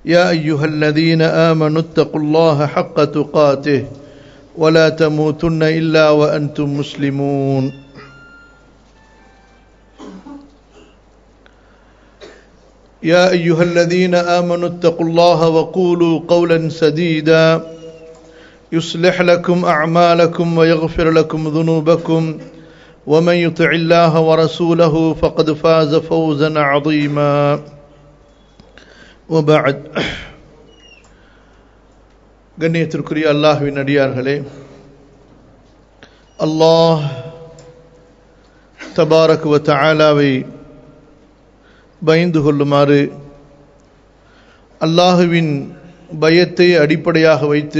يا ايها الذين امنوا اتقوا الله حق تقاته ولا تموتن الا وانتم مسلمون يا ايها الذين امنوا اتقوا الله وقولوا قولا سديدا يصلح لكم اعمالكم ويغفر لكم ذنوبكم ومن يطع الله ورسوله فقد فاز فوزا عظيما وبعد கண்ணியத்திற்குரிய அல்லாஹுவின் அடியார்களே அல்லாஹ் தபாரக் வ தஆலாவை பயந்து கொள்ளுமாறு அல்லாஹுவின் பயத்தை அடிப்படையாக வைத்து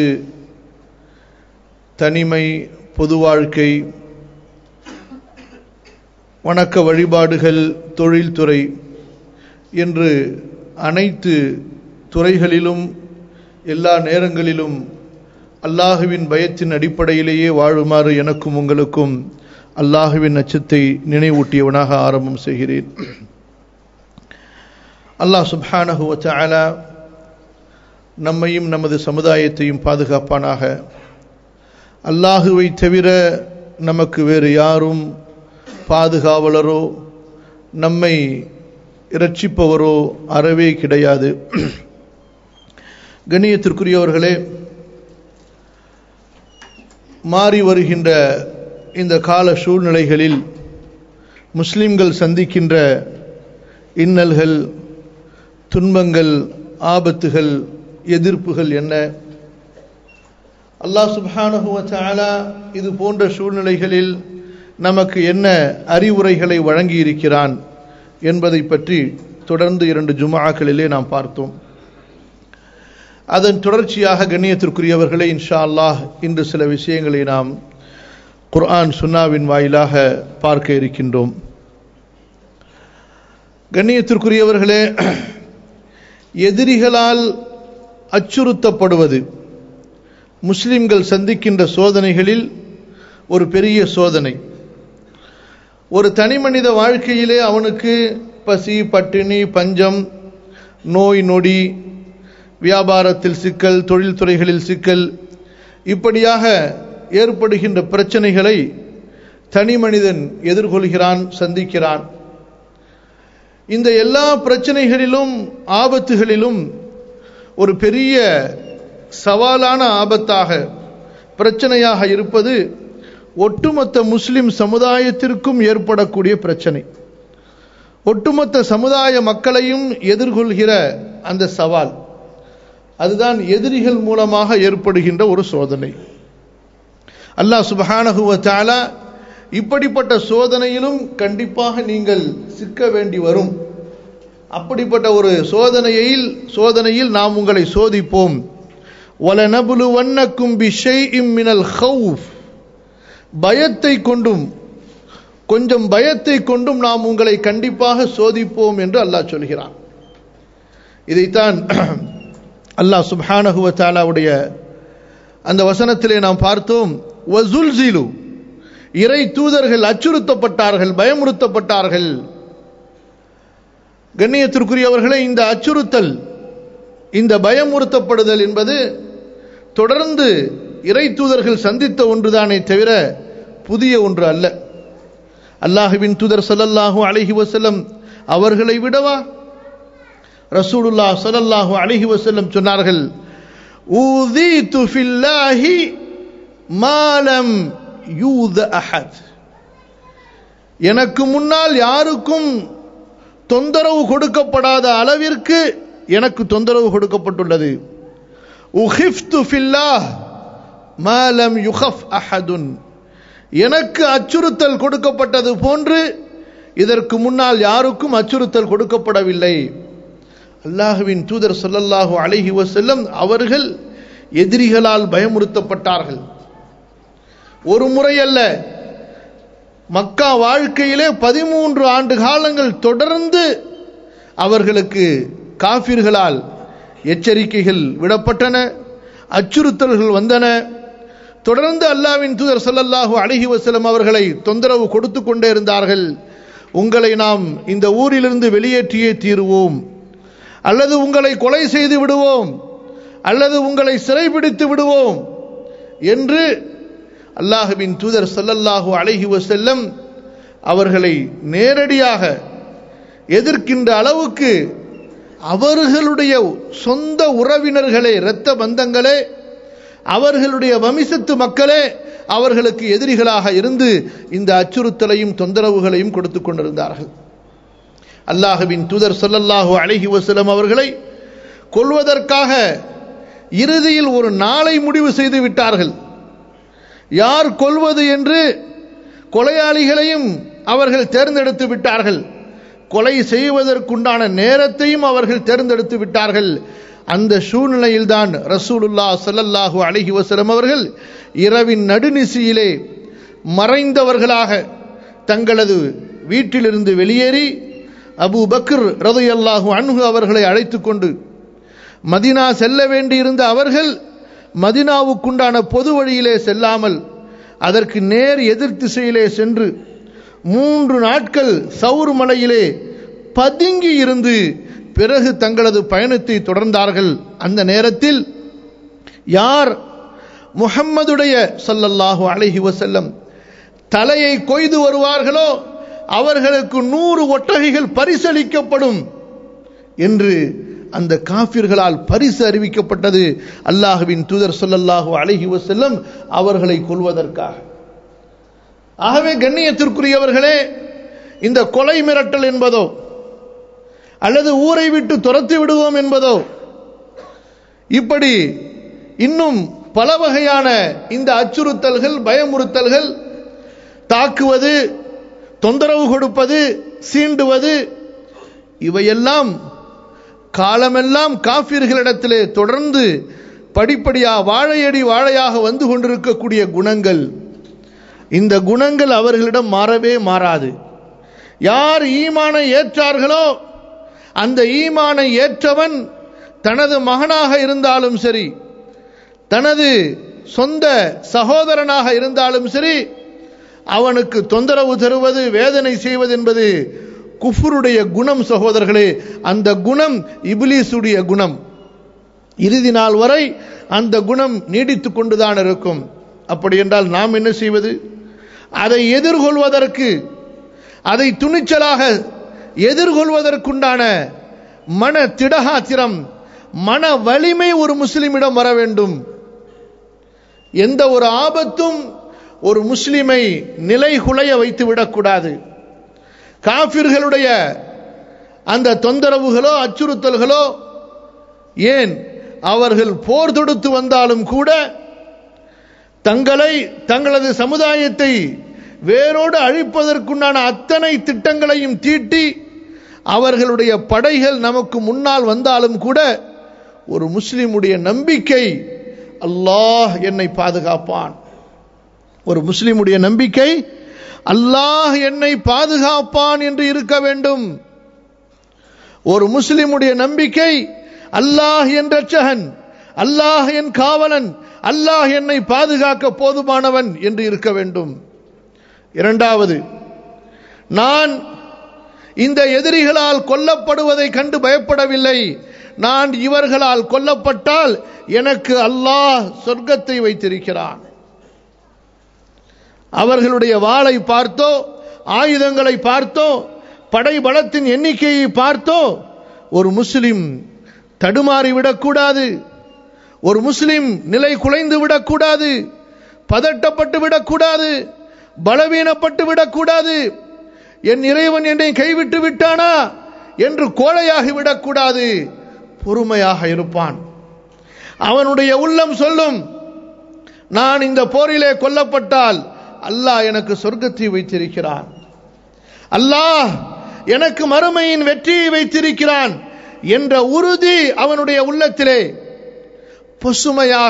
தனிமை பொது வாழ்க்கை வணக்க வழிபாடுகள் தொழில்துறை என்று அனைத்து துறைகளிலும் எல்லா நேரங்களிலும் அல்லாஹுவின் பயத்தின் அடிப்படையிலேயே வாழுமாறு எனக்கும் உங்களுக்கும் அல்லாஹுவின் அச்சத்தை நினைவூட்டியவனாக ஆரம்பம் செய்கிறேன் அல்லாஹ் சுப்ஹானஹு வச்சஅலா நம்மையும் நமது சமுதாயத்தையும் பாதுகாப்பானாக அல்லாஹுவை தவிர நமக்கு வேறு யாரும் பாதுகாவலரோ நம்மை இரட்சிப்பவரோ அறவே கிடையாது கண்ணியத்திற்குரியவர்களே மாறி வருகின்ற இந்த கால சூழ்நிலைகளில் முஸ்லிம்கள் சந்திக்கின்ற இன்னல்கள் துன்பங்கள் ஆபத்துகள் எதிர்ப்புகள் என்ன அல்லாஹ் சுப்ஹானஹுவ தஆலா இது போன்ற சூழ்நிலைகளில் நமக்கு என்ன அறிவுரைகளை வழங்கி இருக்கிறான் என்பதை பற்றி தொடர்ந்து இரண்டு ஜுமாக்களிலே நாம் பார்த்தோம் அதன் தொடர்ச்சியாக கண்ணியத்திற்குரியவர்களை இன்ஷா அல்லாஹ் இன்று சில விஷயங்களை நாம் குர்ஆன் சுன்னாவின் வாயிலாக பார்க்க இருக்கின்றோம் கண்ணியத்திற்குரியவர்களே எதிரிகளால் அச்சுறுத்தப்படுவது முஸ்லிம்கள் சந்திக்கின்ற சோதனைகளில் ஒரு பெரிய சோதனை ஒரு தனி மனித வாழ்க்கையிலே அவனுக்கு பசி பட்டினி பஞ்சம் நோய் நொடி வியாபாரத்தில் சிக்கல் தொழில்துறைகளில் சிக்கல் இப்படியாக ஏற்படுகின்ற பிரச்சனைகளை தனி மனிதன் எதிர்கொள்கிறான் சந்திக்கிறான் இந்த எல்லா பிரச்சனைகளிலும் ஆபத்துகளிலும் ஒரு பெரிய சவாலான ஆபத்தாக பிரச்சனையாக இருப்பது ஒட்டுமொத்த முஸ்லிம் சமுதாயத்திற்கும் ஏற்படக்கூடிய பிரச்சனை ஒட்டுமொத்த சமுதாய மக்களையும் எதிர்கொள்கிற அந்த சவால் அதுதான் எதிரிகள் மூலமாக ஏற்படுகின்ற ஒரு சோதனை அல்லாஹ் சுபஹானஹுவ தாலா இப்படிப்பட்ட சோதனையிலும் கண்டிப்பாக நீங்கள் சிக்க வேண்டி வரும் அப்படிப்பட்ட ஒரு சோதனையில் சோதனையில் நாம் உங்களை சோதிப்போம் வலனபுலுவன்னக்கும் பிஷைஇம் மினல் ஹவுஃப் பயத்தை கொண்டும் கொஞ்சம் பயத்தை கொண்டும் நாம் உங்களை கண்டிப்பாக சோதிப்போம் என்று அல்லாஹ் சொல்கிறான் இதைத்தான் அல்லாஹ் சுப்ஹானஹுவ தாலாவுடைய அந்த வசனத்திலே நாம் பார்த்தோம் வசுல்சிலு இறை தூதர்கள் அச்சுறுத்தப்பட்டார்கள் பயமுறுத்தப்பட்டார்கள் கண்ணியத்திற்குரியவர்களே இந்த அச்சுறுத்தல் இந்த பயமுறுத்தப்படுதல் என்பது தொடர்ந்து இறை தூதர்கள் சந்தித்த ஒன்றுதானே தவிர புதிய ஒன்று அல்ல அல்லாஹுவின் தூதர் சல்லல்லாஹு அலஹி வசல்லம் அவர்களை விடவா ரசூலுல்லா சல்லல்லாஹு அலஹி வசல்லம் சொன்னார்கள் ஊதீது ஃபில்லாஹி மாலம் யூத அஹத் எனக்கு முன்னால் யாருக்கும் தொந்தரவு கொடுக்கப்படாத அளவிற்கு எனக்கு தொந்தரவு கொடுக்கப்பட்டுள்ளது உஹிஃப்து ஃபில்லாஹ் மாலம் யுஹஃப் அஹதுன் எனக்கு அச்சுறுத்தல் கொடுக்கப்பட்டது போன்று இதற்கு முன்னால் யாருக்கும் அச்சுறுத்தல் கொடுக்கப்படவில்லை அல்லாஹுவின் தூதர் சொல்லல்லாஹு அலைஹி வசல்லம் அவர்கள் எதிரிகளால் பயமுறுத்தப்பட்டார்கள் ஒரு முறை அல்ல மக்கா வாழ்க்கையிலே பதிமூன்று ஆண்டு காலங்கள் தொடர்ந்து அவர்களுக்கு காபிர்களால் எச்சரிக்கைகள் விடப்பட்டன அச்சுறுத்தல்கள் வந்தன தொடர்ந்து அல்லாவின் தூதர் ஸல்லல்லாஹு அலைஹி வஸல்லம் அவர்களை தொந்தரவு கொடுத்து கொண்டே இருந்தார்கள் உங்களை நாம் இந்த ஊரிலிருந்து வெளியேற்றியே தீருவோம் அல்லது உங்களை கொலை செய்து விடுவோம் அல்லது உங்களை சிறைபிடித்து விடுவோம் என்று அல்லாஹுவின் தூதர் ஸல்லல்லாஹு அலைஹி வஸல்லம் அவர்களை நேரடியாக எதிர்க்கின்ற அளவுக்கு அவர்களுடைய சொந்த உறவினர்களே இரத்த பந்தங்களே அவர்களுடைய வமிசத்து மக்களே அவர்களுக்கு எதிரிகளாக இருந்து இந்த அச்சுறுத்தலையும் தொந்தரவுகளையும் கொடுத்து கொண்டிருந்தார்கள் அல்லாஹுவின் தூதர் ஸல்லல்லாஹு அலைஹி வஸல்லம் அவர்களை கொல்வதற்காக இறுதியில் ஒரு நாளை முடிவு செய்து விட்டார்கள் யார் கொல்வது என்று கொலையாளிகளையும் அவர்கள் தேர்ந்தெடுத்து விட்டார்கள் கொலை செய்வதற்குண்டான நேரத்தையும் அவர்கள் தேர்ந்தெடுத்து விட்டார்கள் அந்த சூழ்நிலையில்தான் ரசூலுல்லா ஸல்லல்லாஹு அலைஹி வஸல்லம் அவர்கள் இரவின் நடுநிசியிலே மறைந்தவர்களாக தங்களது வீட்டிலிருந்து வெளியேறி அபு பக்ர் ரதையல்லாஹு அன்ஹு அவர்களை அழைத்து கொண்டு மதினா செல்ல வேண்டியிருந்த அவர்கள் மதினாவுக்குண்டான பொது வழியிலே செல்லாமல் அதற்கு நேர் எதிர் திசையிலே சென்று மூன்று நாட்கள் சவுர் மலையிலே பதுங்கி இருந்து பிறகு தங்களது பயணத்தை தொடர்ந்தார்கள் அந்த நேரத்தில் யார் முஹம்மதுடைய ஸல்லல்லாஹு அலைஹி வஸல்லம் தலையை கொய்து வருவார்களோ அவர்களுக்கு நூறு ஒட்டகைகள் பரிசளிக்கப்படும் என்று அந்த காபிர்களால் பரிசு அறிவிக்கப்பட்டது அல்லாஹுவின் தூதர் ஸல்லல்லாஹு அலைஹி வஸல்லம் அவர்களை கொல்வதற்காக ஆகவே கண்ணியத்திற்குரியவர்களே இந்த கொலை மிரட்டல் என்பதோ அல்லது ஊரை விட்டு துரத்தி விடுவோம் என்பதோ இப்படி இன்னும் பல வகையான இந்த அச்சுறுத்தல்கள் பயமுறுத்தல்கள் தாக்குவது தொந்தரவு கொடுப்பது சீண்டுவது இவையெல்லாம் காலமெல்லாம் காபிர்களிடத்திலே தொடர்ந்து படிப்படியா வாழையடி வாழையாக வந்து கொண்டிருக்கக்கூடிய குணங்கள் இந்த குணங்கள் அவர்களிடம் மாறவே மாறாது யார் ஈமானை ஏற்றார்களோ அந்த ஈமானை ஏற்றவன் தனது மகனாக இருந்தாலும் சரி தனது சொந்த சகோதரனாக இருந்தாலும் சரி அவனுக்கு தொந்தரவு தருவது வேதனை செய்வது என்பது குஃபுருடைய குணம் சகோதரர்களே அந்த குணம் இபிலிசுடைய குணம் இறுதி நாள் வரை அந்த குணம் நீடித்து கொண்டுதான் இருக்கும் அப்படி என்றால் நாம் என்ன செய்வது அதை எதிர்கொள்வதற்கு அதை துணிச்சலாக எதிர்கொள்வதற்குண்டான மன திடகாத்திரம் மன வலிமை ஒரு முஸ்லிமிடம் வர வேண்டும் எந்த ஒரு ஆபத்தும் ஒரு முஸ்லிமை நிலைகுலைய வைத்து விடக்கூடாது காபிர்களுடைய அந்த தொந்தரவுகளோ அச்சுறுத்தல்களோ ஏன் அவர்கள் போர் தொடுத்து வந்தாலும் கூட தங்களை தங்களது சமுதாயத்தை வேரோடு அழிப்பதற்குண்டான அத்தனை திட்டங்களையும் தீட்டி அவர்களுடைய படைகள் நமக்கு முன்னால் வந்தாலும் கூட ஒரு முஸ்லிமுடைய நம்பிக்கை அல்லாஹ் என்னை பாதுகாப்பான் ஒரு முஸ்லிமுடைய நம்பிக்கை அல்லாஹ் என்னை பாதுகாப்பான் என்று இருக்க வேண்டும் ஒரு முஸ்லிமுடைய நம்பிக்கை அல்லாஹ் என் ரட்சகன் அல்லாஹ் என் காவலன் அல்லாஹ் என்னை பாதுகாக்க போதுமானவன் என்று இருக்க வேண்டும் இரண்டாவது நான் இந்த எதிரிகளால் கொல்லப்படுவதை கண்டு பயப்படவில்லை நான் இவர்களால் கொல்லப்பட்டால் எனக்கு அல்லாஹ் சொர்க்கத்தை வைத்திருக்கிறான் அவர்களுடைய வாளை பார்த்தோ ஆயுதங்களை பார்த்தோ படை பலத்தின் எண்ணிக்கையை பார்த்தோ ஒரு முஸ்லிம் தடுமாறி விடக்கூடாது ஒரு முஸ்லிம் நிலை குலைந்து விடக்கூடாது பதட்டப்பட்டு விடக்கூடாது பலவீனப்பட்டு விடக்கூடாது என் இறைவன் என்னை கைவிட்டு விட்டானா என்று கோழையாகி விடக்கூடாது பொறுமையாக இருப்பான் அவனுடைய உள்ளம் சொல்லும் நான் இந்த போரிலே கொல்லப்பட்டால் அல்லாஹ் எனக்கு சொர்க்கத்தை வைத்திருக்கிறான் அல்லாஹ் எனக்கு மறுமையின் வெற்றியை வைத்திருக்கிறான் என்ற உறுதி அவனுடைய உள்ளத்திலே பசுமையாக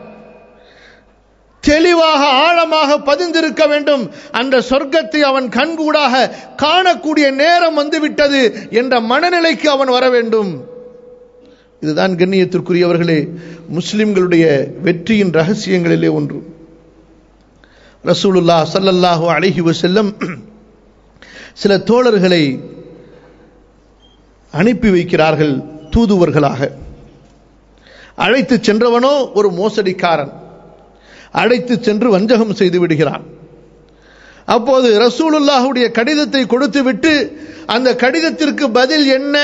தெளிவாக ஆழமாக பதிந்திருக்க வேண்டும் அந்த சொர்க்கத்தை அவன் கண்கூடாக காணக்கூடிய நேரம் வந்துவிட்டது என்ற மனநிலைக்கு அவன் வர வேண்டும் இதுதான் கண்ணியத்திற்குரியவர்களே முஸ்லிம்களுடைய வெற்றியின் ரகசியங்களிலே ஒன்று ரசூலுல்லா சல்லல்லாஹு அலைஹி வஸல்லம் சில தோழர்களை அனுப்பி வைக்கிறார்கள் தூதுவர்களாக அழைத்து சென்றவனோ ஒரு மோசடிக்காரன் அழைத்து சென்று வஞ்சகம் செய்து விடுகிறான் அப்போது ரசூலுல்லாஹுடைய கடிதத்தை கொடுத்துவிட்டு அந்த கடிதத்திற்கு பதில் என்ன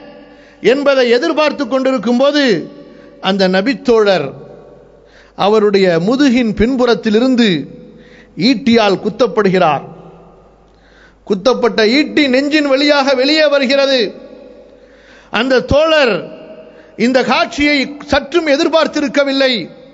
என்பதை எதிர்பார்த்து கொண்டிருக்கும் போது அந்த நபித்தோழர் அவருடைய முதுகின் பின்புறத்திலிருந்து ஈட்டியால் குத்தப்படுகிறார் குத்தப்பட்ட ஈட்டி நெஞ்சின் வழியாக வெளியே வருகிறது அந்த தோழர் இந்த காட்சியை சற்றும் எதிர்பார்த்திருக்கவில்லை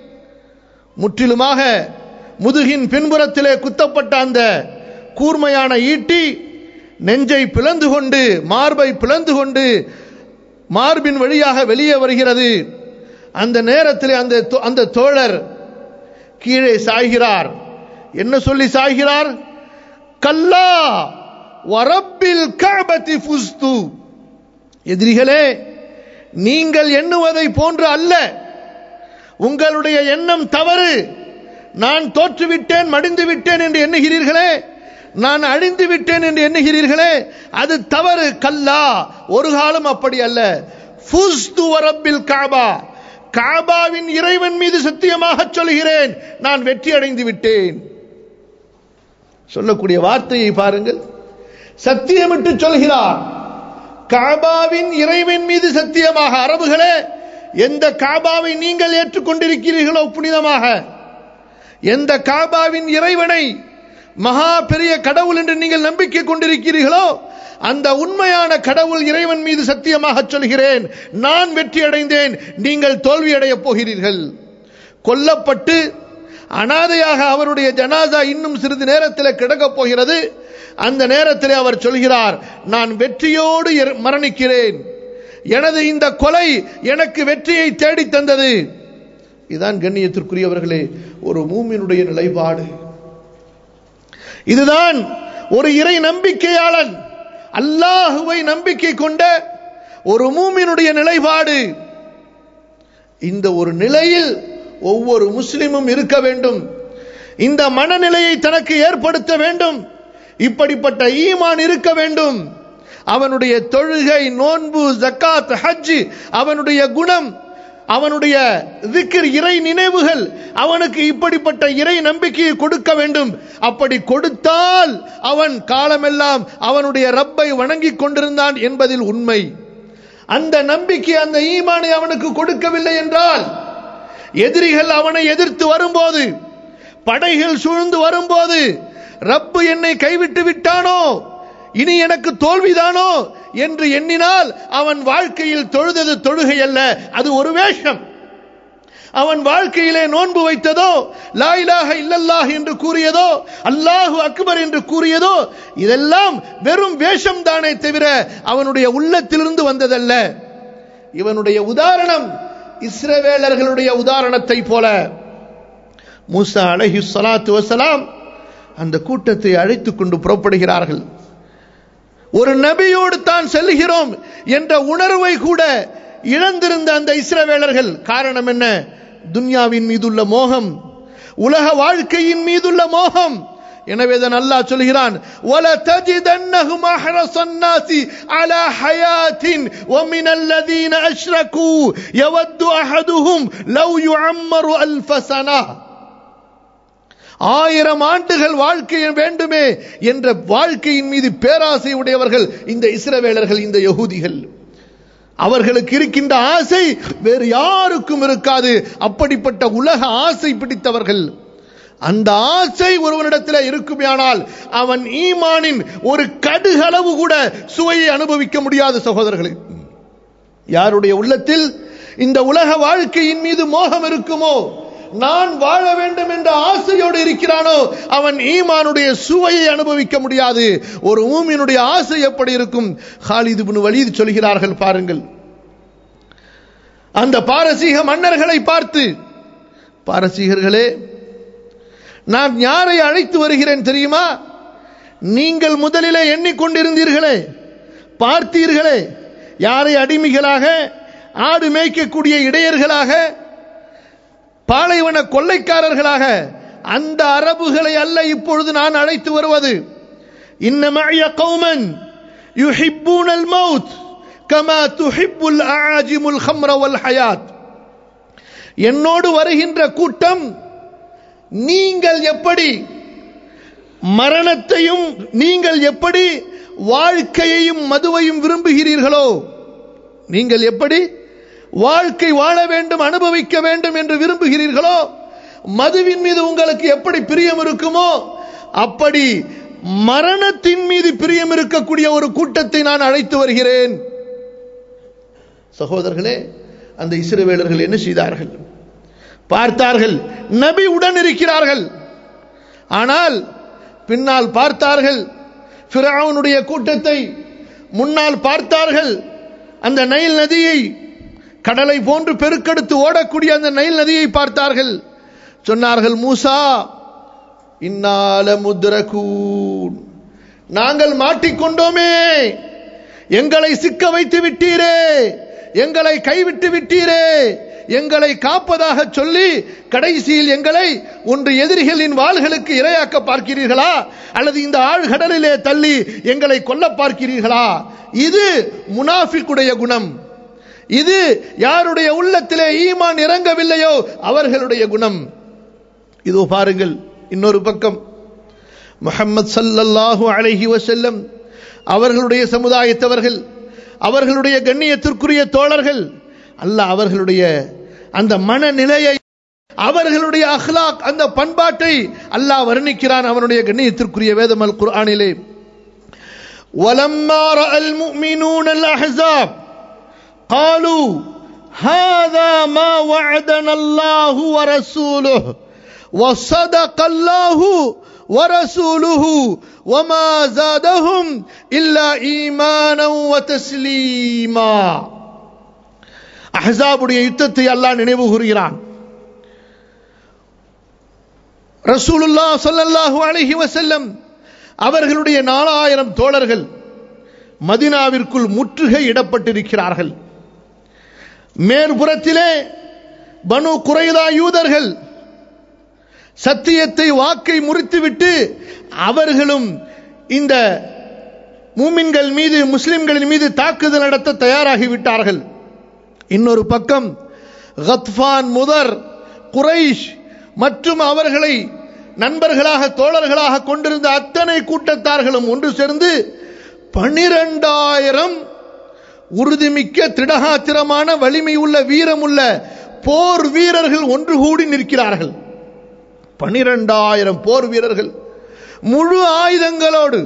முற்றிலுமாக முதுகின் பின்புறத்திலே குத்தப்பட்ட அந்த கூர்மையான ஈட்டி நெஞ்சை பிளந்து கொண்டு மார்பை பிளந்து கொண்டு மார்பின் வழியாக வெளியே வருகிறது அந்த நேரத்தில் அந்த அந்த தோழர் கீழே சாய்கிறார் என்ன சொல்லி சாய்கிறார் கல்லா வரப்பில் கபதி புஸ்து எதிரிகளே நீங்கள் எண்ணுவதை போன்று அல்ல உங்களுடைய எண்ணம் தவறு நான் தோற்றுவிட்டேன் மடிந்து விட்டேன் என்று எண்ணுகிறீர்களே நான் அழிந்து விட்டேன் என்று எண்ணுகிறீர்களே அது தவறு கல்லா ஒரு காலம் அப்படி அல்ல ஃபுஸ்து வரப்பில் காபா காபாவின் இறைவன் மீது சத்தியமாக சொல்கிறேன் நான் வெற்றி அடைந்து விட்டேன் சொல்லக்கூடிய வார்த்தையை பாருங்கள் சத்தியமிட்டு சொல்கிறார் காபாவின் இறைவன் மீது சத்தியமாக அரபுகளே எந்த காபாவை நீங்கள் ஏற்றுக்கொண்டிருக்கிறீர்களோ புனிதமாக எந்த காபாவின் இறைவனை மகா பெரிய கடவுள் என்று நீங்கள் நம்பிக்கை கொண்டிருக்கிறீர்களோ அந்த உண்மையான கடவுள் இறைவன் மீது சத்தியமாக சொல்கிறேன் நான் வெற்றி அடைந்தேன் நீங்கள் தோல்வி அடையப் போகிறீர்கள் கொல்லப்பட்டு அனாதையாக அவருடைய ஜனாதா இன்னும் சிறிது நேரத்தில் கிடக்கப் போகிறது அந்த நேரத்தில் அவர் சொல்கிறார் நான் வெற்றியோடு மரணிக்கிறேன் எனது இந்த கொலை எனக்கு வெற்றியை தேடி தந்தது இதுதான் கண்ணியத்திற்குரியவர்களே ஒரு மூமினுடைய நிலைப்பாடு இதுதான் ஒரு இறை நம்பிக்கையாளன் அல்லாஹுவை நம்பிக்கை கொண்ட ஒரு மூமினுடைய நிலைப்பாடு இந்த ஒரு நிலையில் ஒவ்வொரு முஸ்லிமும் இருக்க வேண்டும் இந்த மனநிலையை தனக்கு ஏற்படுத்த வேண்டும் இப்படிப்பட்ட ஈமான் இருக்க வேண்டும் அவனுடைய தொழுகை நோன்பு ஜக்காத் ஹஜ் அவனுடைய குணம் அவனுடைய திக்கிர் இறை நினைவுகள் அவனுக்கு இப்படிப்பட்ட இறை நம்பிக்கையை கொடுக்க வேண்டும் அப்படி கொடுத்தால் அவன் காலமெல்லாம் அவனுடைய ரப்பை வணங்கி கொண்டிருந்தான் என்பதில் உண்மை அந்த நம்பிக்கை அந்த ஈமானை அவனுக்கு கொடுக்கவில்லை என்றால் எதிரிகள் அவனை எதிர்த்து வரும்போது படைகள் சூழ்ந்து வரும்போது ரப்பு என்னை கைவிட்டு விட்டானோ இனி எனக்கு தோல்விதானோ என்று எண்ணினால் அவன் வாழ்க்கையில் தொழுதது தொழுகை அல்ல அது ஒரு வேஷம் அவன் வாழ்க்கையிலே நோன்பு வைத்ததோ லாயிலாக இல்லல்லாஹ் என்று கூறியதோ அல்லாஹு அக்பர் என்று கூறியதோ இதெல்லாம் வெறும் வேஷம் தானே தவிர அவனுடைய உள்ளத்திலிருந்து வந்ததல்ல இவனுடைய உதாரணம் இஸ்ரவேலர்களுடைய உதாரணத்தை போல மூசா அலஹி சலாத்து வசலாம் அந்த கூட்டத்தை அழைத்துக் கொண்டு புறப்படுகிறார்கள் ஒரு நபியோடு தான் செல்கிறோம் என்ற உணர்வை கூட இழந்திருந்த அந்த இஸ்ரவேலர்கள் காரணம் என்ன துன்யாவின் மீதுள்ள மோகம் உலக வாழ்க்கையின் மீதுள்ள மோகம் எனவே தான் அல்லாஹ் சொல்கிறான் وَلَتَجِدَنَّهُمْ أَحْرَصَ النَّاسِ عَلَى حَيَاةٍ وَمِنَ الَّذِينَ أَشْرَكُوا يَوَدُّ أَحَدُهُمْ لَوْ يُعَمَّرُ أَلْفَ سَنَةٍ ஆயிரம் ஆண்டுகள் வாழ்க்கை வேண்டுமே என்ற வாழ்க்கையின் மீது பேராசை உடையவர்கள் இந்த இஸ்ரவேலர்கள் இந்த யகூதிகள் அவர்களுக்கு இருக்கின்ற ஆசை வேறு யாருக்கும் இருக்காது அப்படிப்பட்ட உலக ஆசை பிடித்தவர்கள் அந்த ஆசை ஒருவனிடத்தில் இருக்குமேயானால் அவன் ஈமானின் ஒரு கடுகளவு கூட சுவையை அனுபவிக்க முடியாது சகோதரர்களே யாருடைய உள்ளத்தில் இந்த உலக வாழ்க்கையின் மீது மோகம் இருக்குமோ நான் வாழ வேண்டும் என்ற ஆசையோடு இருக்கிறானோ அவன் ஈமானுடைய சுவையை அனுபவிக்க முடியாது ஒரு மூமினுடைய ஆசை எப்படி இருக்கும் ஹாலிது பின் வலீது சொல்கிறார்கள் பாருங்கள் அந்த பாரசீக மன்னர்களை பார்த்து பாரசீகர்களே நான் யாரை அழைத்து வருகிறேன் தெரியுமா நீங்கள் முதலிலே எண்ணிக்கொண்டிருந்தீர்களே பார்த்தீர்களே யாரை அடிமைகளாக ஆடு மேய்க்கக்கூடிய இடையர்களாக பாலைவன கொள்ளைக்காரர்களாக அந்த அரபுகளை அல்ல இப்பொழுது நான் அழைத்து வருவது இன்னமய கௌமன் யுஹிப்பூனல் மவுத் கமா துஹிப்புல் ஆஜிமுல் ஹம்ர வல் ஹயாத் என்னோடு வருகின்ற கூட்டம் நீங்கள் எப்படி மரணத்தையும் நீங்கள் எப்படி வாழ்க்கையையும் மதுவையும் விரும்புகிறீர்களோ நீங்கள் எப்படி வாழ்க்கை வாழ வேண்டும் அனுபவிக்க வேண்டும் என்று விரும்புகிறீர்களோ மதுவின் மீது உங்களுக்கு எப்படி பிரியம் இருக்குமோ அப்படி மரணத்தின் மீது பிரியம் இருக்கக்கூடிய ஒரு கூட்டத்தை நான் அழைத்து வருகிறேன் சகோதரர்களே அந்த இஸ்ரவேலர்கள் என்ன செய்தார்கள் பார்த்தார்கள் நபி உடன் இருக்கிறார்கள் ஆனால் பின்னால் பார்த்தார்கள் ஃபிரௌனுடைய கூட்டத்தை முன்னால் பார்த்தார்கள் அந்த நைல் நதியை கடலை போன்று பெருக்கெடுத்து ஓடக்கூடிய அந்த நைல் நதியை பார்த்தார்கள் சொன்னார்கள் மூசா இன்னால முத்ரகூன் நாங்கள் மாட்டிக்கொண்டோமே எங்களை சிக்க வைத்து விட்டீரே எங்களை கைவிட்டு விட்டீரே எங்களை காப்பதாக சொல்லி கடைசியில் எங்களை ஒன்று எதிரிகளின் வாள்களுக்கு இரையாக்க பார்க்கிறீர்களா அல்லது இந்த ஆழ்கடலிலே தள்ளி எங்களை கொல்ல பார்க்கிறீர்களா இது முனாஃபிக்குடைய குணம் இது யாருடைய உள்ளத்திலே ஈமான் இறங்கவில்லையோ அவர்களுடைய குணம் இதோ பாருங்கள் இன்னொரு பக்கம் முஹம்மது சல்லல்லாஹு அலைஹி வஸல்லம் அவர்களுடைய சமுதாயத்தவர்கள் அவர்களுடைய கண்ணியத்திற்குரிய தோழர்கள் அல்லாஹ் அவர்களுடைய அந்த மனநிலையை அவர்களுடைய அஹ்லாக் அந்த பண்பாட்டை அல்லாஹ் வர்ணிக்கிறான் அவனுடைய கண்ணியத்திற்குரிய வேதம் அல் குர்ஆனிலே ولما راى المؤمنون الاحزاب قالوا هذا ما وعدنا الله ورسوله وصدق الله ورسوله وما زادهم الا ايمانا وتسليما அஹ்ஸாபுடைய யுத்தத்தை அல்லாஹ் நினைவு கூறுகிறான் ரசூலுல்லா ஸல்லல்லாஹு அலைஹி வஸல்லம் அவர்களுடைய நாலாயிரம் தோழர்கள் மதினாவிற்குள் முற்றுகை இடப்பட்டிருக்கிறார்கள் மேற்புறத்திலே பனு குறைதா யூதர்கள் சத்தியத்தை வாக்கை முறித்துவிட்டு அவர்களும் இந்த மூமின்கள் மீது முஸ்லிம்களின் மீது தாக்குதல் நடத்த தயாராகிவிட்டார்கள் இன்னொரு பக்கம் கத்பான் முதர் குரைஷ் மற்றும் அவர்களை நண்பர்களாக தோழர்களாக கொண்டிருந்த அத்தனை கூட்டத்தார்களும் ஒன்று சேர்ந்து பனிரெண்டாயிரம் உறுதிமிக்க திடகாத்திரமான வலிமை உள்ள வீரமுள்ள போர் வீரர்கள் ஒன்று கூடி நிற்கிறார்கள் பனிரெண்டாயிரம் போர் வீரர்கள் முழு ஆயுதங்களோடு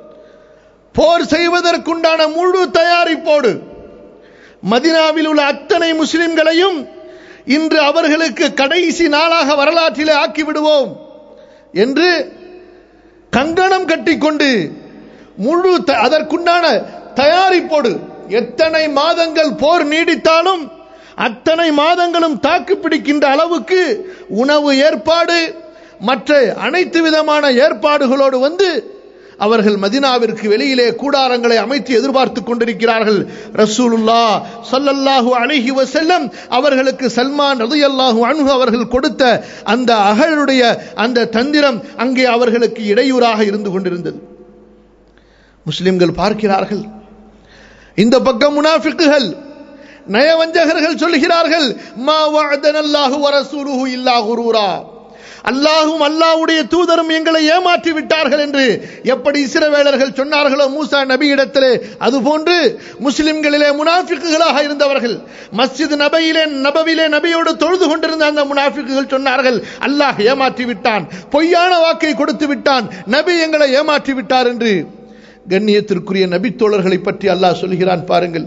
போர் செய்வதற்குண்டான முழு தயாரிப்போடு மதினாவில் உள்ள அத்தனை முஸ்லிம்களையும் இன்று அவர்களுக்கு கடைசி நாளாக வரலாற்றிலே ஆக்கிவிடுவோம் என்று கங்கணம் கட்டிக்கொண்டு முழு அதற்குண்டான தயாரிப்போடு எத்தனை மாதங்கள் போர் நீடித்தாலும் அத்தனை மாதங்களும் தாக்கு பிடிக்கின்ற அளவுக்கு உணவு ஏற்பாடு மற்ற அனைத்து விதமான ஏற்பாடுகளோடு வந்து அவர்கள் மதினாவிற்கு வெளியிலே கூடாரங்களை அமைத்து எதிர்பார்த்து கொண்டிருக்கிறார்கள் ரசூலுல்லா சல்லல்லாஹு அலைஹி வஸல்லம் அவர்களுக்கு சல்மான் ரலியல்லாஹு அன்ஹு அவர்கள் கொடுத்த அந்த அகழுடைய அந்த தந்திரம் அங்கே அவர்களுக்கு இடையூறாக இருந்து கொண்டிருந்தது முஸ்லிம்கள் பார்க்கிறார்கள் இந்த பக்கம் முனாஃபிக்குகள் நயவஞ்சகர்கள் சொல்கிறார்கள் மா வஅதனல்லாஹு வரசூலுஹு இல்லா குரூரா அல்லாஹும் அல்லாஹ்வுடைய தூதரும் எங்களை ஏமாற்றி விட்டார்கள் என்று எப்படி இஸ்ரவேலர்கள் சொன்னார்களோ மூசா நபியிடத்திலே அதுபோன்று முஸ்லிம்களிலே முனாஃபிக்குகளாக இருந்தவர்கள் மஸ்ஜித் நபையிலே நபவிலே நபியோடு தொழுது கொண்டிருந்த அந்த முனாஃபிக்குகள் சொன்னார்கள் அல்லாஹ் ஏமாற்றி விட்டான் பொய்யான வாக்கை கொடுத்து விட்டான் நபி எங்களை ஏமாற்றி விட்டார் என்று கண்ணியத்திற்குரிய நபித்தோழர்களை பற்றி அல்லாஹ் சொல்கிறான் பாருங்கள்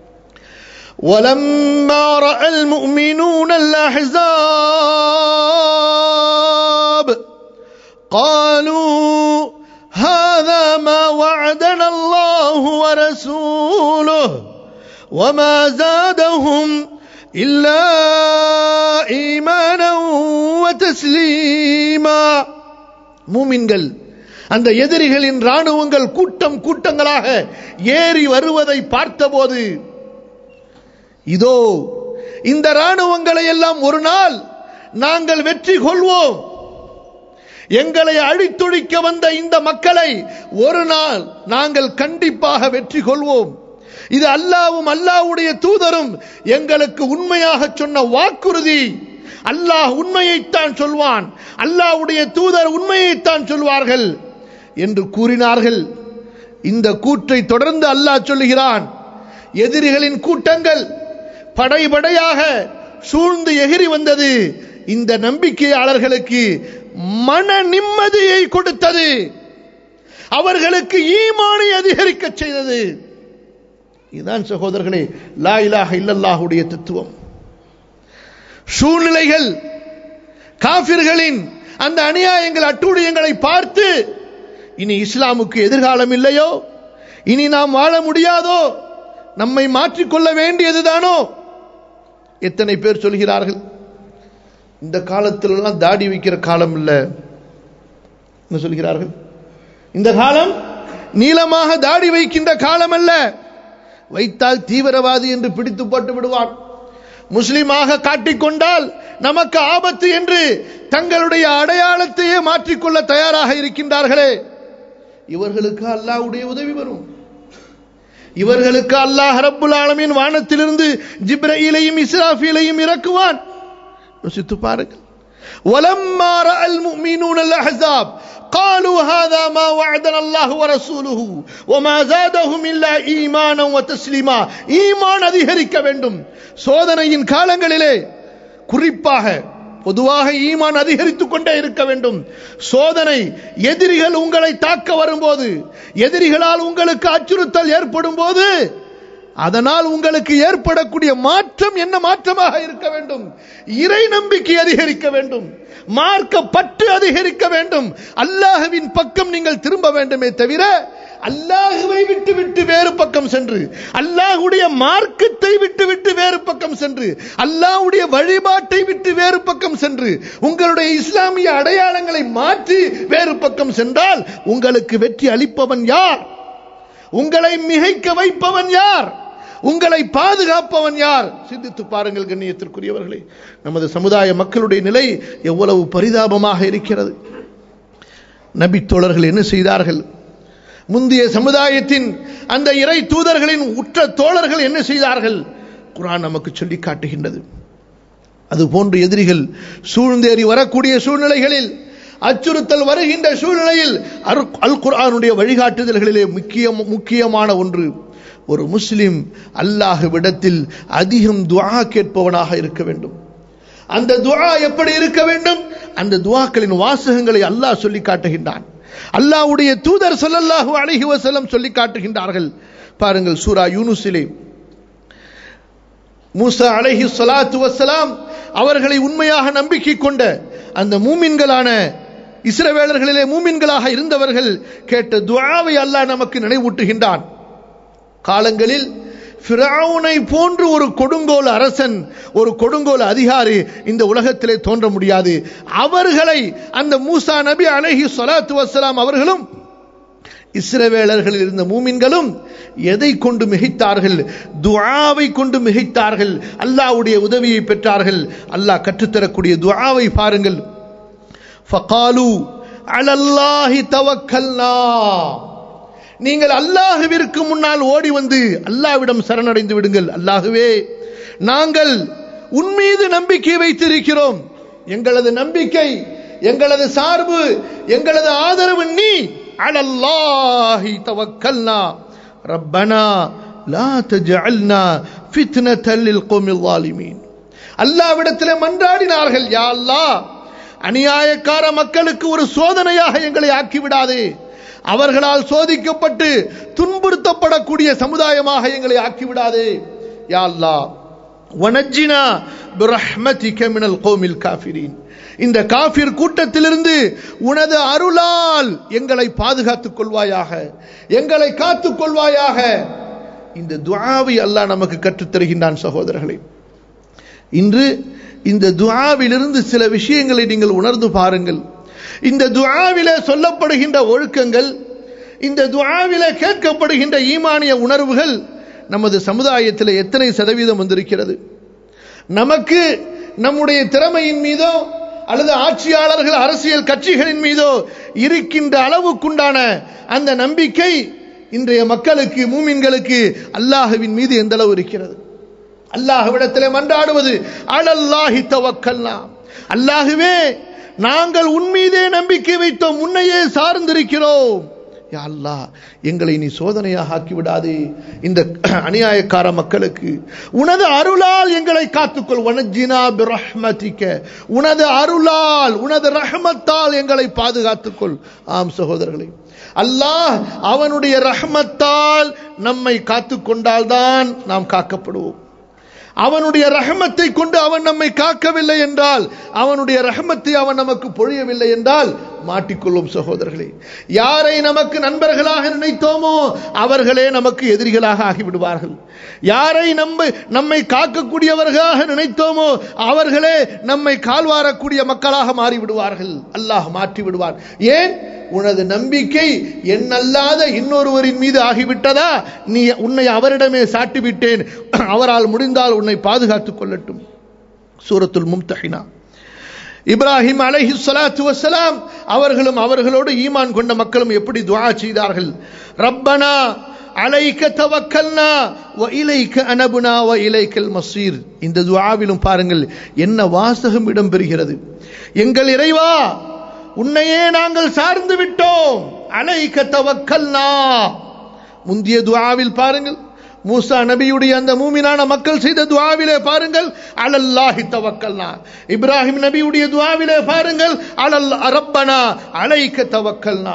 ولما راى المؤمنون الاحزاب قالوا هذا ما وعدنا الله ورسوله وما زادهم الا ايمانا وتسليما மூமின்கள் அந்த எதிரிகளின் ராணுவங்கள் கூட்டம் கூட்டங்களாக ஏறி வருவதை பார்த்தபோது இதோ இந்த ராணுவங்களை எல்லாம் ஒரு நாள் நாங்கள் வெற்றி கொள்வோம் எங்களை அழித்தொழிக்க வந்த இந்த மக்களை ஒரு நாள் நாங்கள் கண்டிப்பாக வெற்றி கொள்வோம் இது அல்லாவும் அல்லாவுடைய தூதரும் எங்களுக்கு உண்மையாக சொன்ன வாக்குறுதி அல்லாஹ் உண்மையைத்தான் சொல்வான் அல்லாஹ்வுடைய தூதர் உண்மையைத்தான் சொல்வார்கள் என்று கூறினார்கள் இந்த கூற்றை தொடர்ந்து அல்லாஹ் சொல்லுகிறான் எதிரிகளின் கூட்டங்கள் படை படையாக சூழ்ந்து எகிரி வந்தது இந்த நம்பிக்கையாளர்களுக்கு மன நிம்மதியை கொடுத்தது அவர்களுக்கு ஈமானை அதிகரிக்க செய்தது இதுதான் சகோதரர்களே லா இலாஹ இல்லல்லாஹுடைய தத்துவம் சூழ்நிலைகள் காபிர்களின் அந்த அநியாயங்கள் அட்டூழியங்களை பார்த்து இனி இஸ்லாமுக்கு எதிர்காலம் இல்லையோ இனி நாம் வாழ முடியாதோ நம்மை மாற்றிக்கொள்ள வேண்டியதுதானோ எத்தனை பேர் சொல்கிறார்கள் இந்த காலத்திலெல்லாம் தாடி வைக்கிற காலம் இல்லை என்ன சொல்கிறார்கள் இந்த காலம் நீளமாக தாடி வைக்கின்ற காலம் அல்ல வைத்தால் தீவிரவாதி என்று பிடித்து போட்டு விடுவான் முஸ்லிமாக காட்டிக்கொண்டால் நமக்கு ஆபத்து என்று தங்களுடைய அடையாளத்தையே மாற்றிக்கொள்ள தயாராக இருக்கின்றார்களே இவர்களுக்கு அல்லாஹ்வுடைய உதவி வரும் இவர்களுக்கு அல்லாஹ் ரப்புல் ஆலமீன் வானத்திலிருந்து ஜிப்ரஈலையும் இஸ்ராஃபீலையும் இறக்குவான் யோசித்து பாருங்கள் ولما راى المؤمنون الاحزاب قالوا هذا ما وعدنا الله ورسوله وما زادهم الا ايمانا وتسليما ஈமான் அதிகரிக்க வேண்டும் சோதனையின் காலங்களிலே குறிப்பாக பொதுவாக ஈமான் அதிகரித்துக் கொண்டே இருக்க வேண்டும் சோதனை எதிரிகள் உங்களை தாக்க வரும்போது எதிரிகளால் உங்களுக்கு அச்சுறுத்தல் ஏற்படும் போது அதனால் உங்களுக்கு ஏற்படக்கூடிய மாற்றம் என்ன மாற்றமாக இருக்க வேண்டும் இறை நம்பிக்கை அதிகரிக்க வேண்டும் மார்க்க பற்று அதிகரிக்க வேண்டும் அல்லாஹுவின் பக்கம் நீங்கள் திரும்ப வேண்டுமே தவிர அல்லாஹுவை விட்டு விட்டு வேறு பக்கம் சென்று அல்லாஹுடைய மார்க்கத்தை விட்டு விட்டு வேறு பக்கம் சென்று அல்லாஹுடைய வழிபாட்டை விட்டு வேறு பக்கம் சென்று உங்களுடைய இஸ்லாமிய அடையாளங்களை மாற்றி வேறு பக்கம் சென்றால் உங்களுக்கு வெற்றி அளிப்பவன் யார் உங்களை மிகைக்க வைப்பவன் யார் உங்களை பாதுகாப்பவன் யார் சிந்தித்து பாருங்கள் கண்ணியத்திற்குரியவர்களே நமது சமுதாய மக்களுடைய நிலை எவ்வளவு பரிதாபமாக இருக்கிறது நபி தோழர்கள் என்ன செய்தார்கள் முந்தைய சமுதாயத்தின் அந்த இறை தூதர்களின் உற்ற தோழர்கள் என்ன செய்தார்கள் குரான் நமக்கு சொல்லி காட்டுகின்றது அதுபோன்று எதிரிகள் சூழ்ந்தேறி வரக்கூடிய சூழ்நிலைகளில் அச்சுறுத்தல் வருகின்ற சூழ்நிலையில் அல் குர்ஆனுடைய வழிகாட்டுதல்களிலே முக்கிய முக்கியமான ஒன்று ஒரு முஸ்லிம் அல்லாஹ்விடத்தில் அதிகம் துஆ கேட்பவனாக இருக்க வேண்டும் அந்த துஆ எப்படி இருக்க வேண்டும் அந்த துஆக்களின் வாசகங்களை அல்லாஹ் சொல்லி காட்டுகின்றான் அல்லாஹ்வுடைய தூதர் ஸல்லல்லாஹு அலைஹி வஸல்லம் சொல்லி காட்டுகின்றார்கள் பாருங்கள் சூரா யூனுஸிலே மூசா அலைஹி ஸலாத்து வஸ்ஸலாம் அவர்களை உண்மையாக நம்பிக்கை கொண்ட அந்த மூமின்களான இஸ்ரவேலர்களிலே மூமின்களாக இருந்தவர்கள் கேட்ட துஆவை அல்லாஹ் நமக்கு நினைவூட்டுகின்றான் காலங்களில் ஃபிரௌனை போன்று ஒரு கொடுங்கோல் அரசன் ஒரு கொடுங்கோல் அதிகாரி இந்த உலகத்திலே தோன்ற முடியாது அவர்களை அந்த மூசா நபி அலைஹி ஸலாத்து வஸ்ஸலாம் அவர்களும் இஸ்ரவேலர்களில் இருந்த மூமின்களும் எதை கொண்டு மிகைத்தார்கள் துஆவை கொண்டு மிகைத்தார்கள் அல்லாஹ்வுடைய உதவியை பெற்றார்கள் அல்லாஹ் கற்றுத்தரக்கூடிய துஆவை பாருங்கள் ஃபகாலு அலல்லாஹி தவக்கல்னா நீங்கள் அல்லாஹுவிற்கு முன்னால் ஓடி வந்து அல்லாஹ்விடம் சரணடைந்து விடுங்கள் அல்லாஹுவே நாங்கள் உன்மீது நம்பிக்கை வைத்திருக்கிறோம் எங்களது நம்பிக்கை எங்களது சார்பு எங்களது ஆதரவு நீ அலல்லாஹி தவக்கல்னா ரப்பனா லா தஜஅல்னா ஃபித்னத்தல் லில் கௌமில் ஸாலிமீன் அல்லாஹ்விடத்திலே மன்றாடினார்கள் யா அல்லாஹ் அநியாயக்கார மக்களுக்கு ஒரு சோதனையாக எங்களை ஆக்கிவிடாதே அவர்களால் சோதிக்கப்பட்டு துன்புறுத்தப்படக்கூடிய சமுதாயமாக எங்களை ஆக்கிவிடாதே யா அல்லாஹ் வனஜ்ஜினா பிரஹ்மதிக மினல் கௌமில் காஃபிரீன் இந்த காஃபிர் கூட்டத்திலிருந்து உனது அருளால் எங்களை பாதுகாத்துக் கொள்வாயாக எங்களை காத்துக் கொள்வாயாக இந்த துஆவை அல்லாஹ் நமக்கு கற்றுத் தருகின்றான் சகோதரர்களே இன்று இந்த துஆவிலிருந்து சில விஷயங்களை நீங்கள் உணர்ந்து பாருங்கள் இந்த துஆவிலே சொல்லப்படுகின்ற ஒழுக்கங்கள் இந்த துஆவிலே கேட்கப்படுகின்ற ஈமானிய உணர்வுகள் நமது சமுதாயத்தில் எத்தனை சதவீதம் வந்திருக்கிறது நமக்கு நம்முடைய திறமையின் மீதோ அல்லது ஆட்சியாளர்கள் அரசியல் கட்சிகளின் மீதோ இருக்கின்ற அளவுக்குண்டான அந்த நம்பிக்கை இன்றைய மக்களுக்கு மூமின்களுக்கு அல்லாஹுவின் மீது எந்த அளவு இருக்கிறது அல்லாஹ்விடத்திலே மன்றாடுவது அலல்லாஹி தவக்கல்னா அல்லாஹுவே நாங்கள் உன்மீதே நம்பிக்கை வைத்தோம் உன்னையே சார்ந்திருக்கிறோம் யா அல்லாஹ் எங்களை நீ சோதனையாக ஆக்கி விடாதே இந்த அநியாயக்கார மக்களுக்கு உனது அருளால் எங்களை காத்துக்கொள் வனஜினா பிரஹ்மதிக்க உனது அருளால் உனது ரஹமத்தால் எங்களை பாதுகாத்துக்கொள் ஆம் சகோதரர்களே அல்லாஹ் அவனுடைய ரஹமத்தால் நம்மை காத்துக்கொண்டால்தான் நாம் காக்கப்படுவோம் அவனுடைய ரஹமத்தை கொண்டு அவன் நம்மை காக்கவில்லை என்றால் அவனுடைய ரஹமத்தை அவன் நமக்கு பொழியவில்லை என்றால் மாட்டிக்கொள்ளும் சகோதரர்களே யாரை நமக்கு நண்பர்களாக நினைத்தோமோ அவர்களே நமக்கு எதிரிகளாக ஆகிவிடுவார்கள் யாரை நம்ம நம்மை காக்கக்கூடியவர்களாக நினைத்தோமோ அவர்களே நம்மை கால்வாரக்கூடிய மக்களாக மாறிவிடுவார்கள் அல்லாஹ் மாற்றி விடுவான் ஏன் உனது நம்பிக்கை என்னல்லாத இன்னொருவரின் மீது ஆகிவிட்டதா நீ உன்னை அவரிடமே சாட்டிவிட்டேன் அவரால் முடிந்தால் உன்னை பாதுகாத்துக் கொள்ளட்டும் சூரத்துல் மும்தஹினா இப்ராஹிம் அலைஹி ஸலாத்து வஸலாம் அவர்களும் அவர்களோடு ஈமான் கொண்ட மக்களும் எப்படி துஆ செய்தார்கள் ரப்பனா அலைக்க தவக்கல்னா வ இலைக்க அனபுனா வ இலைக்கல் மசீர் இந்த துஆவிலும் பாருங்கள் என்ன வாசகம் இடம்பெறுகிறது எங்கள் இறைவா உன்னையே நாங்கள் சார்ந்து விட்டோம் அலைக்க தவக்கல்னா முந்திய துஆவில் பாருங்கள் மூசா நபியுடைய அந்த மூமினான மக்கள் செய்த துவாவிலே பாருங்கள் அலல்லாஹி தவக்கல்னா இப்ராஹிம் நபியுடைய துவாவிலே பாருங்கள் அலல் ரப்பனா அலைக்க தவக்கல்னா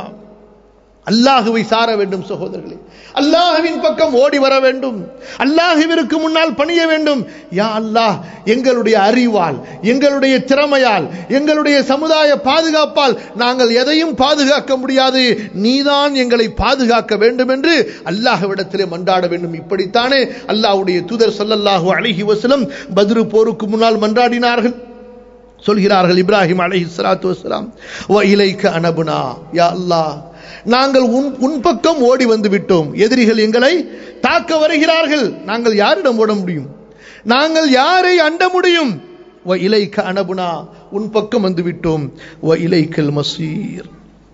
அல்லாஹுவை சார வேண்டும் சகோதரர்களே அல்லாஹுவின் பக்கம் ஓடி வர வேண்டும் அல்லாஹுவிற்கு முன்னால் பணிய வேண்டும் யா அல்லாஹ் எங்களுடைய அறிவால் எங்களுடைய திறமையால் எங்களுடைய சமுதாய பாதுகாப்பால் நாங்கள் எதையும் பாதுகாக்க முடியாது நீதான் எங்களை பாதுகாக்க வேண்டும் என்று அல்லாஹ்விடத்திலே மன்றாட வேண்டும் இப்படித்தானே அல்லாஹ்வுடைய தூதர் ஸல்லல்லாஹு அலைஹி வஸல்லம் பத்ரு போருக்கு முன்னால் மன்றாடினார்கள் சொல்கிறார்கள் இப்ராஹிம் அலைஹி ஸலாத்து வஸலாம் வ இலைக்க அனபுனா யா அல்லாஹ் நாங்கள் உன் உன் பக்கம் ஓடி வந்து விட்டோம் எதிரிகள் எங்களை தாக்க வருகிறார்கள் நாங்கள் யாரிடம் ஓட முடியும் நாங்கள் யாரை அண்ட முடியும் வ இலைக்க அனபுனா உன் பக்கம் வந்து விட்டோம் வ இலைக்கல் மசீர்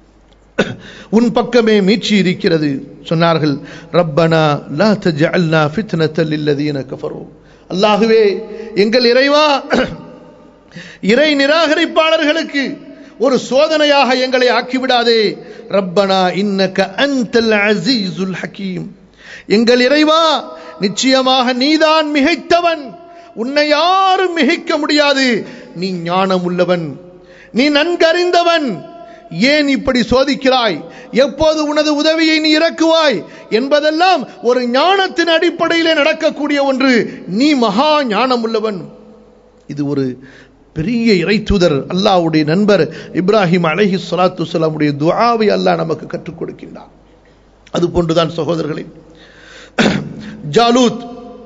உன் பக்கமே மீட்சி இருக்கிறது சொன்னார்கள் ரப்பனா லா தஜஅல்னா ஃபித்னத்தல் லில்லதீன கஃபரு அல்லாஹ்வே எங்கள் இறைவா இறை நிராகரிப்பாளர்களுக்கு ஒரு சோதனையாக எங்களை ஆக்கிவிடாதே ரப்பனா இன்னக அன்தல் அசீசுல் ஹக்கீம் எங்கள் இறைவா நிச்சயமாக நீதான் மிகைத்தவன் உன்னை யாரும் மிகைக்க முடியாது நீ ஞானம் உள்ளவன் நீ நன்கறிந்தவன் ஏன் இப்படி சோதிக்கிறாய் எப்போது உனது உதவியை நீ இறக்குவாய் என்பதெல்லாம் ஒரு ஞானத்தின் அடிப்படையிலே நடக்கக்கூடிய ஒன்று நீ மகா ஞானம் உள்ளவன் இது ஒரு பெரிய இறை தூதர் அல்லாவுடைய நண்பர் இப்ராஹிம் அலஹி சலாத்து சலாமுடைய துவாவை அல்லாஹ் நமக்கு கற்றுக் கொடுக்கின்றார் அது போன்றுதான் சகோதரர்களே ஜாலூத்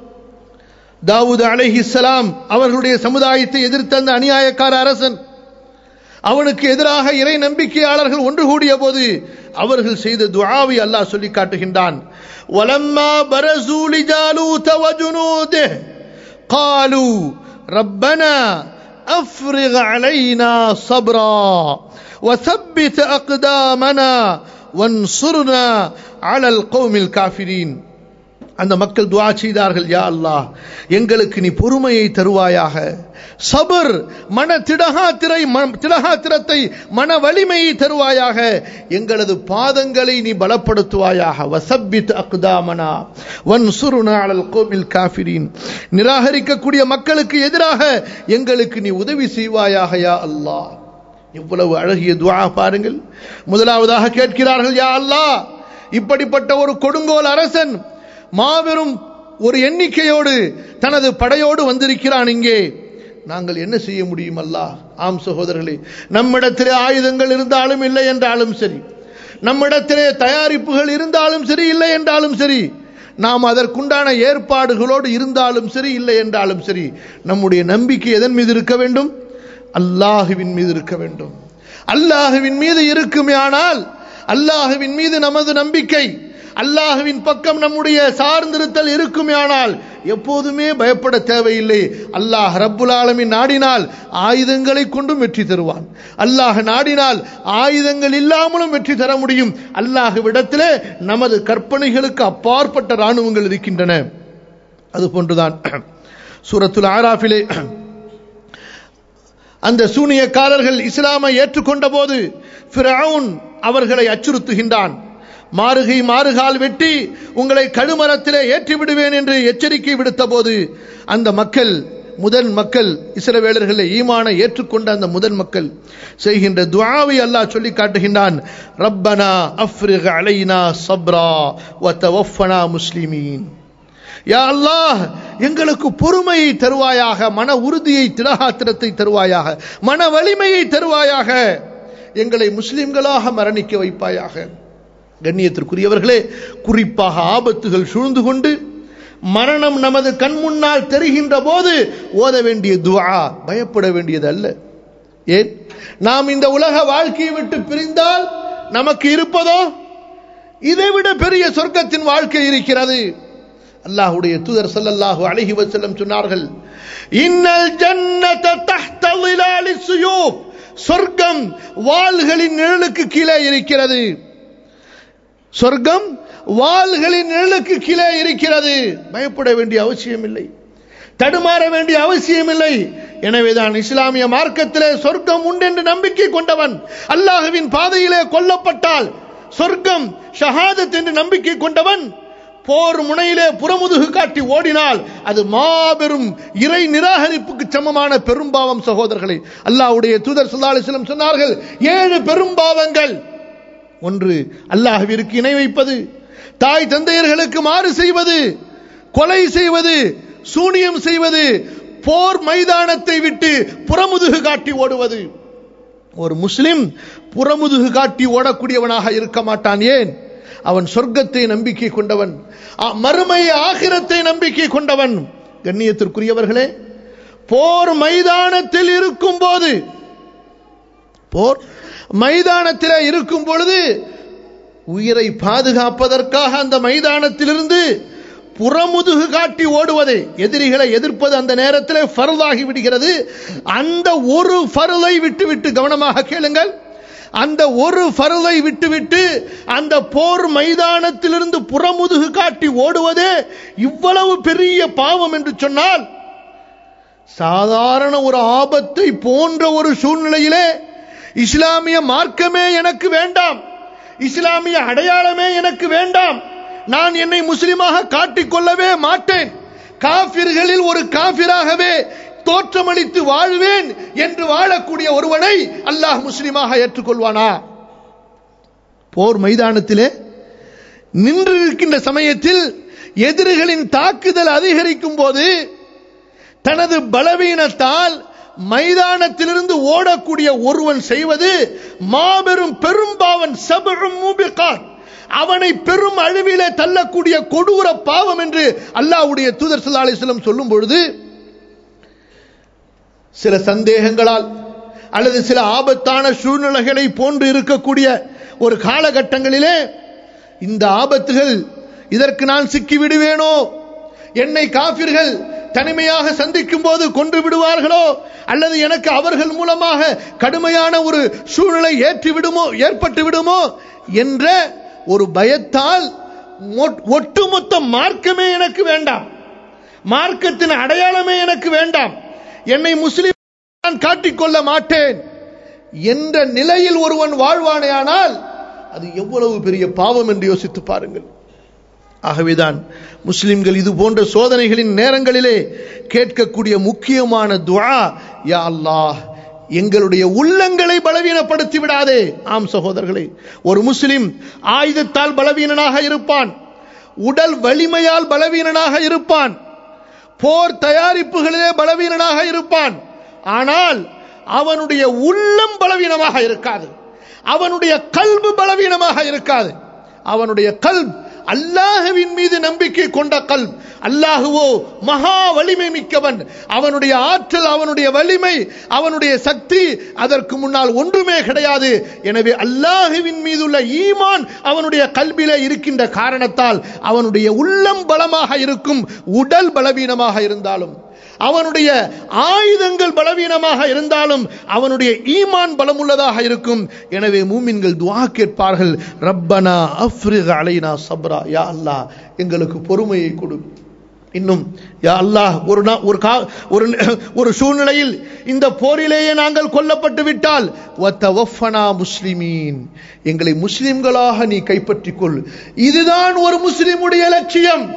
தாவூத் அலஹி சலாம் அவர்களுடைய சமுதாயத்தை எதிர்த்த அந்த அநியாயக்கார அரசன் அவனுக்கு எதிராக இறை நம்பிக்கையாளர்கள் ஒன்று கூடிய போது அவர்கள் செய்த துஆவை அல்லாஹ் சொல்லி காட்டுகின்றான் வலம்மா பரசூலி ஜாலூத வஜுனூதே قالوا ربنا افرغ علينا صبرا وثبت اقدامنا وانصرنا على القوم الكافرين அந்த மக்கள் துவா செய்தார்கள் யா அல்லாஹ் எங்களுக்கு நீ பொறுமையை தருவாயாக சபர் மன திடகாத்திரை திடகாத்திரத்தை மன வலிமையை தருவாயாக எங்களது பாதங்களை நீ பலப்படுத்துவாயாக வசப்பித் அக்தாமனா வன் சுருநாளல் கோவில் காஃபிரின் நிராகரிக்கக்கூடிய மக்களுக்கு எதிராக எங்களுக்கு நீ உதவி செய்வாயாக யா அல்லாஹ் எவ்வளவு அழகிய துவா பாருங்கள் முதலாவதாக கேட்கிறார்கள் யா அல்லாஹ் இப்படிப்பட்ட ஒரு கொடுங்கோல் அரசன் மாபெரும் ஒரு எண்ணிக்கையோடு தனது படையோடு வந்திருக்கிறான் இங்கே நாங்கள் என்ன செய்ய முடியும் அல்லா ஆம் சகோதரர்களே நம்மிடத்திலே ஆயுதங்கள் இருந்தாலும் இல்லை என்றாலும் சரி நம்மிடத்திலே தயாரிப்புகள் இருந்தாலும் சரி இல்லை என்றாலும் சரி நாம் அதற்குண்டான ஏற்பாடுகளோடு இருந்தாலும் சரி இல்லை என்றாலும் சரி நம்முடைய நம்பிக்கை எதன் மீது இருக்க வேண்டும் அல்லாஹுவின் மீது இருக்க வேண்டும் அல்லாஹுவின் மீது இருக்குமே ஆனால் அல்லாஹுவின் மீது நமது நம்பிக்கை அல்லாஹுவின் பக்கம் நம்முடைய சார்ந்திருத்தல் இருக்குமே ஆனால் எப்போதுமே பயப்பட தேவையில்லை அல்லாஹ் ரப்புல் ஆலமின் நாடினால் ஆயுதங்களை கொண்டும் வெற்றி தருவான் அல்லாஹ் நாடினால் ஆயுதங்கள் இல்லாமலும் வெற்றி தர முடியும் அல்லாஹ்விடத்திலே நமது கற்பனைகளுக்கு அப்பாற்பட்ட ராணுவங்கள் இருக்கின்றன அது போன்றுதான் சூரத்துல் ஆராஃபிலே அந்த சூனியக்காரர்கள் இஸ்லாமை ஏற்றுக்கொண்ட போது ஃபிரவுன் அவர்களை அச்சுறுத்துகின்றான் மாறுகை மாறுகால் வெட்டி உங்களை கழுமரத்திலே ஏற்றி விடுவேன் என்று எச்சரிக்கை விடுத்த போது அந்த மக்கள் முதன் மக்கள் இஸ்ரவேலர்களை ஈமான ஏற்றுக்கொண்ட அந்த முதன் மக்கள் செய்கின்ற துஆவை அல்லாஹ் சொல்லி காட்டுகின்றான் ரப்பனா அஃப்ரிக் அலைனா சப்ரா வ தவஃபனா முஸ்லிமீன் யா அல்லாஹ் எங்களுக்கு பொறுமையை தருவாயாக மன உறுதியை திடகாத்திரத்தை தருவாயாக மன வலிமையை தருவாயாக எங்களை முஸ்லிம்களாக மரணிக்க வைப்பாயாக கண்ணியத்திற்குரியவர்களே குறிப்பாக ஆபத்துகள் சூழ்ந்து கொண்டு மரணம் நமது கண் முன்னால் தெரிகின்ற போது ஓத வேண்டிய துஆ பயப்பட வேண்டியது அல்ல ஏன் நாம் இந்த உலக வாழ்க்கையை விட்டு பிரிந்தால் நமக்கு இருப்பதோ இதைவிட பெரிய சொர்க்கத்தின் வாழ்க்கை இருக்கிறது அல்லாஹ்வுடைய தூதர் ஸல்லல்லாஹு அலைஹி வஸல்லம் சொன்னார்கள் இன்னல் ஜன்னத தஹ்த ظلال السيوف சொர்க்கம் வாள்களின் நிழலுக்கு கீழே இருக்கிறது சொர்க்கம் வாள்களின் நிழலுக்கு கீழே இருக்கிறது பயப்பட வேண்டிய அவசியம் இல்லை தடுமாற வேண்டிய அவசியம் இல்லை எனவேதான் இஸ்லாமிய மார்க்கத்திலே சொர்க்கம் உண்டென்று நம்பிக்கை கொண்டவன் அல்லாஹுவின் பாதையிலே கொல்லப்பட்டால் சொர்க்கம் ஷஹாதத் என்று நம்பிக்கை கொண்டவன் போர் முனையிலே புறமுதுகு காட்டி ஓடினால் அது மாபெரும் இறை நிராகரிப்புக்கு சமமான பெரும்பாவம் சகோதரர்களே அல்லாஹ்வுடைய தூதர் ஸல்லல்லாஹு அலைஹி வஸல்லம் சொன்னார்கள் ஏழு பெரும்பாவங்கள் ஒன்று அல்லாஹ்விற்கு இணை வைப்பது தாய் தந்தையர்களுக்கு மாறு செய்வது கொலை செய்வது சூனியம் செய்வது போர் மைதானத்தை விட்டு புறமுதுகு காட்டி ஓடுவது ஒரு முஸ்லிம் புறமுதுகு காட்டி ஓடக்கூடியவனாக இருக்க மாட்டான் ஏன் அவன் சொர்க்கத்தை நம்பிக்கை கொண்டவன் அ- மறுமை ஆகிரத்தை நம்பிக்கை கொண்டவன் கண்ணியத்திற்குரியவர்களே போர் மைதானத்தில் இருக்கும் போது போர் மைதானத்தில் இருக்கும் பொழுது உயிரை பாதுகாப்பதற்காக அந்த மைதானத்திலிருந்து புறமுதுகு காட்டி ஓடுவதே எதிரிகளை எதிர்ப்பது அந்த நேரத்தில் ஃபர்லாகி விடுகிறது அந்த ஒரு ஃபர்லை விட்டுவிட்டு கவனமாக கேளுங்கள் அந்த ஒரு ஃபர்லை விட்டுவிட்டு அந்த போர் மைதானத்திலிருந்து புறமுதுகு காட்டி ஓடுவதே இவ்வளவு பெரிய பாவம் என்று சொன்னால் சாதாரண ஒரு ஆபத்தை போன்ற ஒரு சூழ்நிலையிலே இஸ்லாமிய மார்க்கமே எனக்கு வேண்டாம் இஸ்லாமிய அடையாளமே எனக்கு வேண்டாம் நான் என்னை முஸ்லிமாக காட்டிக்கொள்ளவே மாட்டேன் காபிர்களில் ஒரு காபிராகவே தோற்றமளித்து வாழ்வேன் என்று வாழக்கூடிய ஒருவனை அல்லாஹ் முஸ்லிமாக ஏற்றுக்கொள்வானா போர் மைதானத்திலே நின்று இருக்கின்ற சமயத்தில் எதிரிகளின் தாக்குதல் அதிகரிக்கும் போது தனது பலவீனத்தால் மைதானத்திலிருந்து ஓடக்கூடிய ஒருவன் செய்வது மாபெரும் பெரும்பாவன் சபரும் மூபிகான் அவனை பெரும் அழிவிலே தள்ளக்கூடிய கொடூர பாவம் என்று அல்லாஹ்வுடைய தூதர் ஸல்லல்லாஹு அலைஹி வஸல்லம் சொல்லும் பொழுது சில சந்தேகங்களால் அல்லது சில ஆபத்தான சூழ்நிலைகளை போன்று இருக்கக்கூடிய ஒரு காலகட்டங்களிலே இந்த ஆபத்துகள் இதற்கு நான் சிக்கி விடுவேனோ என்னை காபிர்கள் தனிமையாக சந்திக்கும் போது கொன்று விடுவார்களோ அல்லது எனக்கு அவர்கள் மூலமாக கடுமையான ஒரு சூழ்நிலை ஏற்றி விடுமோ ஏற்பட்டு விடுமோ என்ற ஒரு பயத்தால் மொ- ஒட்டுமொத்த மார்க்கமே எனக்கு வேண்டாம் மார்க்கத்தின் அடையாளமே எனக்கு வேண்டாம் என்னை முஸ்லிம் நான் காட்டிக்கொள்ள மாட்டேன் என்ற நிலையில் ஒருவன் வாழ்வானேயானால் அது எவ்வளவு பெரிய பாவம் என்று யோசித்து பாருங்கள் ஆகவேதான் முஸ்லிம்கள் இது போன்ற சோதனைகளின் நேரங்களிலே கேட்கக்கூடிய முக்கியமான துஆ யா அல்லாஹ் எங்களுடைய உள்ளங்களை பலவீனப்படுத்தி விடாதே ஆம் சகோதரர்களே ஒரு முஸ்லிம் ஆயுதத்தால் பலவீனனாக இருப்பான் உடல் வலிமையால் பலவீனனாக இருப்பான் போர் தயாரிப்புகளிலே பலவீனனாக இருப்பான் ஆனால் அவனுடைய உள்ளம் பலவீனமாக இருக்காது அவனுடைய கல்பு பலவீனமாக இருக்காது அவனுடைய கல்ப் அல்லாஹுவின் மீது நம்பிக்கை கொண்ட கல் அல்லாஹுவோ மகா வலிமை மிக்கவன் அவனுடைய ஆற்றல் அவனுடைய வலிமை அவனுடைய சக்தி அதற்கு முன்னால் ஒன்றுமே கிடையாது எனவே அல்லாஹுவின் மீதுள்ள ஈமான் அவனுடைய கல்வியிலே இருக்கின்ற காரணத்தால் அவனுடைய உள்ளம் பலமாக இருக்கும் உடல் பலவீனமாக இருந்தாலும் அவனுடைய ஆயுதங்கள் பலவீனமாக இருந்தாலும் அவனுடைய ஈமான் பலமுள்ளதாக இருக்கும் எனவே மூமின்கள் துவா கேட்பார்கள் ரப்பனா அஃப்ரிக் அலைனா சப்ரா யா அல்லாஹ் எங்களுக்கு பொறுமையை கொடு இன்னும் யா அல்லாஹ் ஒரு நா- ஒரு கா ஒரு ஒரு சூழ்நிலையில் இந்த போரிலேயே நாங்கள் கொல்லப்பட்டு விட்டால் வத்தவஃபனா முஸ்லிமீன் எங்களை முஸ்லிம்களாக நீ கைப்பற்றிக் கொள் இதுதான் ஒரு முஸ்லிமுடைய லட்சியம்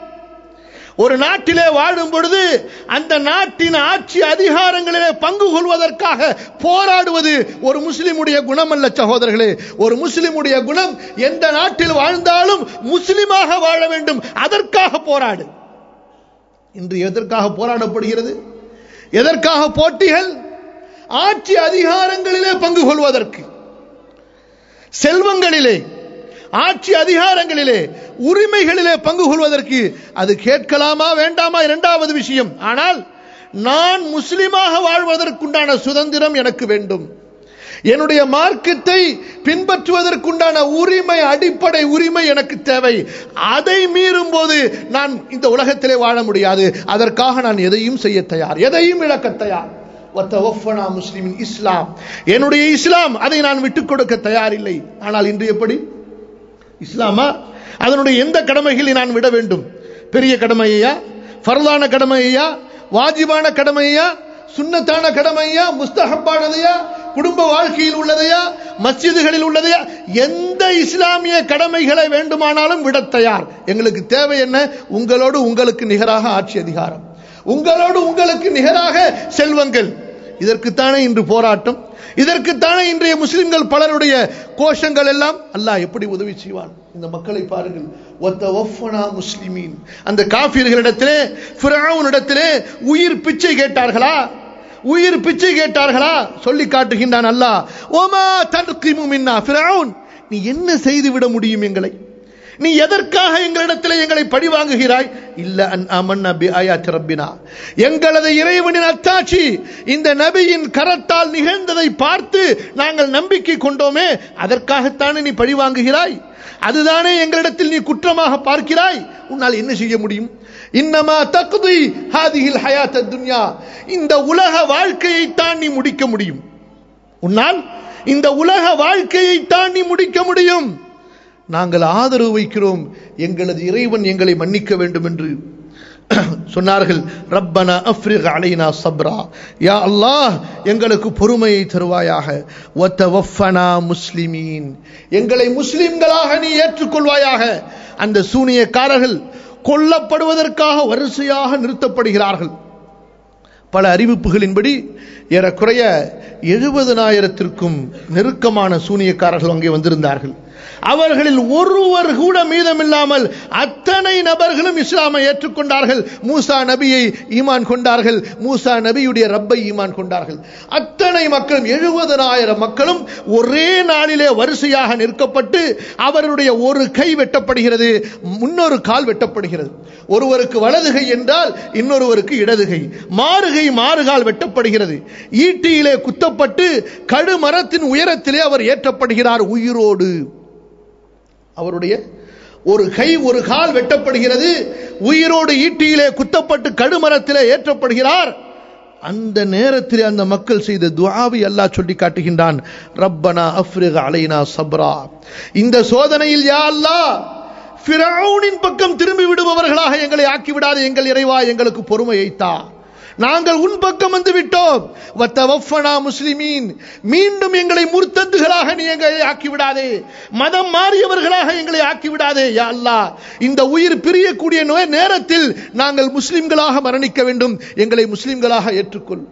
ஒரு நாட்டிலே வாழும் பொழுது அந்த நாட்டின் ஆட்சி அதிகாரங்களிலே பங்கு கொள்வதற்காக போராடுவது ஒரு முஸ்லிமுடைய குணம் அல்ல சகோதரர்களே ஒரு முஸ்லிமுடைய குணம் எந்த நாட்டில் வாழ்ந்தாலும் முஸ்லிமாக வாழ வேண்டும் அதற்காக போராடு இன்று எதற்காக போராடப்படுகிறது எதற்காக போட்டிகள் ஆட்சி அதிகாரங்களிலே பங்கு கொள்வதற்கு செல்வங்களிலே ஆட்சி அதிகாரங்களிலே உரிமைகளிலே பங்கு கொள்வதற்கு அது கேட்கலாமா வேண்டாமா இரண்டாவது விஷயம் ஆனால் நான் முஸ்லிமாக வாழ்வதற்குண்டான சுதந்திரம் எனக்கு வேண்டும் என்னுடைய மார்க்கத்தை பின்பற்றுவதற்குண்டான உரிமை அடிப்படை உரிமை எனக்கு தேவை அதை மீறும் போது நான் இந்த உலகத்திலே வாழ முடியாது அதற்காக நான் எதையும் செய்ய தயார் எதையும் இழக்க தயார் வத்தவஃபனா முஸ்லிமின் இஸ்லாம் என்னுடைய இஸ்லாம் அதை நான் விட்டுக் கொடுக்க தயாரில்லை ஆனால் இன்று எப்படி இஸ்லாமா அதனுடைய எந்த கடமைகளை நான் விட வேண்டும் பெரிய கடமையா ஃபர்லான கடமையா வாஜிபான கடமையா சுன்னத்தான கடமையா முஸ்தஹப்பானதையா குடும்ப வாழ்க்கையில் உள்ளதையா மஸ்ஜிதுகளில் உள்ளதையா எந்த இஸ்லாமிய கடமைகளை வேண்டுமானாலும் விட தயார் எங்களுக்கு தேவை என்ன உங்களோடு உங்களுக்கு நிகராக ஆட்சி அதிகாரம் உங்களோடு உங்களுக்கு நிகராக செல்வங்கள் இதற்குத்தானே இன்று போராட்டம் இதற்குத்தானே இன்றைய முஸ்லிம்கள் பலருடைய கோஷங்கள் எல்லாம் அல்லாஹ் எப்படி உதவி செய்வான் இந்த மக்களை பாருங்கள் ஒத்தவஃபனா முஸ்லிமீன் அந்த காஃபிர்களிடத்திலே ஃபிரௌனிடத்திலே உயிர் பிச்சை கேட்டார்களா உயிர் பிச்சை கேட்டார்களா சொல்லி காட்டுகின்றான் அல்லாஹ் ஓமா தன்கிமு மின்னா ஃபிரௌன் நீ என்ன செய்து விட முடியும் எங்களை நீ எதற்காக எங்களிடத்தில் எங்களை பழி வாங்குகிறாய் இல்ல அன் அமன் நபி ஆயாத் ரப்பினா எங்களது இறைவனின் அத்தாட்சி இந்த நபியின் கரத்தால் நிகழ்ந்ததை பார்த்து நாங்கள் நம்பிக்கை கொண்டோமே அதற்காகத்தானே நீ பழி வாங்குகிறாய் அதுதானே எங்களிடத்தில் நீ குற்றமாக பார்க்கிறாய் உன்னால் என்ன செய்ய முடியும் இன்னமா தக்குதி ஹாதிஹில் ஹயாத்த துன்யா இந்த உலக வாழ்க்கையை தான் நீ முடிக்க முடியும் உன்னால் இந்த உலக வாழ்க்கையை தான் நீ முடிக்க முடியும் நாங்கள் ஆதரவு வைக்கிறோம் எங்களது இறைவன் எங்களை மன்னிக்க வேண்டும் என்று சொன்னார்கள் ரப்பனா அஃப்ரிக் அலைனா சப்ரா யா அல்லாஹ் எங்களுக்கு பொறுமையை தருவாயாக வத்தவஃபனா முஸ்லிமீன் எங்களை முஸ்லிம்களாக நீ ஏற்றுக்கொள்வாயாக அந்த சூனியக்காரர்கள் கொல்லப்படுவதற்காக வரிசையாக நிறுத்தப்படுகிறார்கள் பல அறிவிப்புகளின்படி ஏறக்குறைய எழுபதனாயிரத்திற்கும் நெருக்கமான சூனியக்காரர்கள் அங்கே வந்திருந்தார்கள் அவர்களில் ஒருவர் கூட மீதமில்லாமல் அத்தனை நபர்களும் இஸ்லாமை ஏற்றுக்கொண்டார்கள் மூசா நபியை ஈமான் கொண்டார்கள் மூசா நபியுடைய ரப்பை ஈமான் கொண்டார்கள் அத்தனை மக்களும் எழுபதனாயிரம் மக்களும் ஒரே நாளிலே வரிசையாக நிற்கப்பட்டு அவருடைய ஒரு கை வெட்டப்படுகிறது முன்னொரு கால் வெட்டப்படுகிறது ஒருவருக்கு வலது கை என்றால் இன்னொருவருக்கு இடது கை மாறுகை மாறுகால் வெட்டப்படுகிறது ஈட்டியிலே குத்தப்பட்டு கடுமரத்தின் உயரத்திலே அவர் ஏற்றப்படுகிறார் உயிரோடு அவருடைய ஒரு கை ஒரு கால் வெட்டப்படுகிறது உயிரோடு ஈட்டியிலே குத்தப்பட்டு கடுமரத்திலே ஏற்றப்படுகிறார் அந்த நேரத்தில் அந்த மக்கள் செய்த துஆவை அல்லாஹ் சொல்லி காட்டுகின்றான் ரப்பனா அஃப்ரிக அலைனா சப்ரா இந்த சோதனையில் யா அல்லாஹ் ஃபிரௌனின் பக்கம் திரும்பி விடுபவர்களாக எங்களை ஆக்கிவிடாது எங்கள் இறைவா எங்களுக்கு பொறுமையை தா நாங்கள் உன் பக்கம் வந்து விட்டோம் வத்தவஃபனா முஸ்லிமீன் மீண்டும் எங்களை முர்த்தத்துகளாக நீ எங்களை ஆக்கிவிடாதே மதம் மாறியவர்களாக எங்களை ஆக்கிவிடாதே யா அல்லாஹ் இந்த உயிர் பிரியக்கூடிய நோய் நேரத்தில் நாங்கள் முஸ்லிம்களாக மரணிக்க வேண்டும் எங்களை முஸ்லிம்களாக ஏற்றுக்கொள்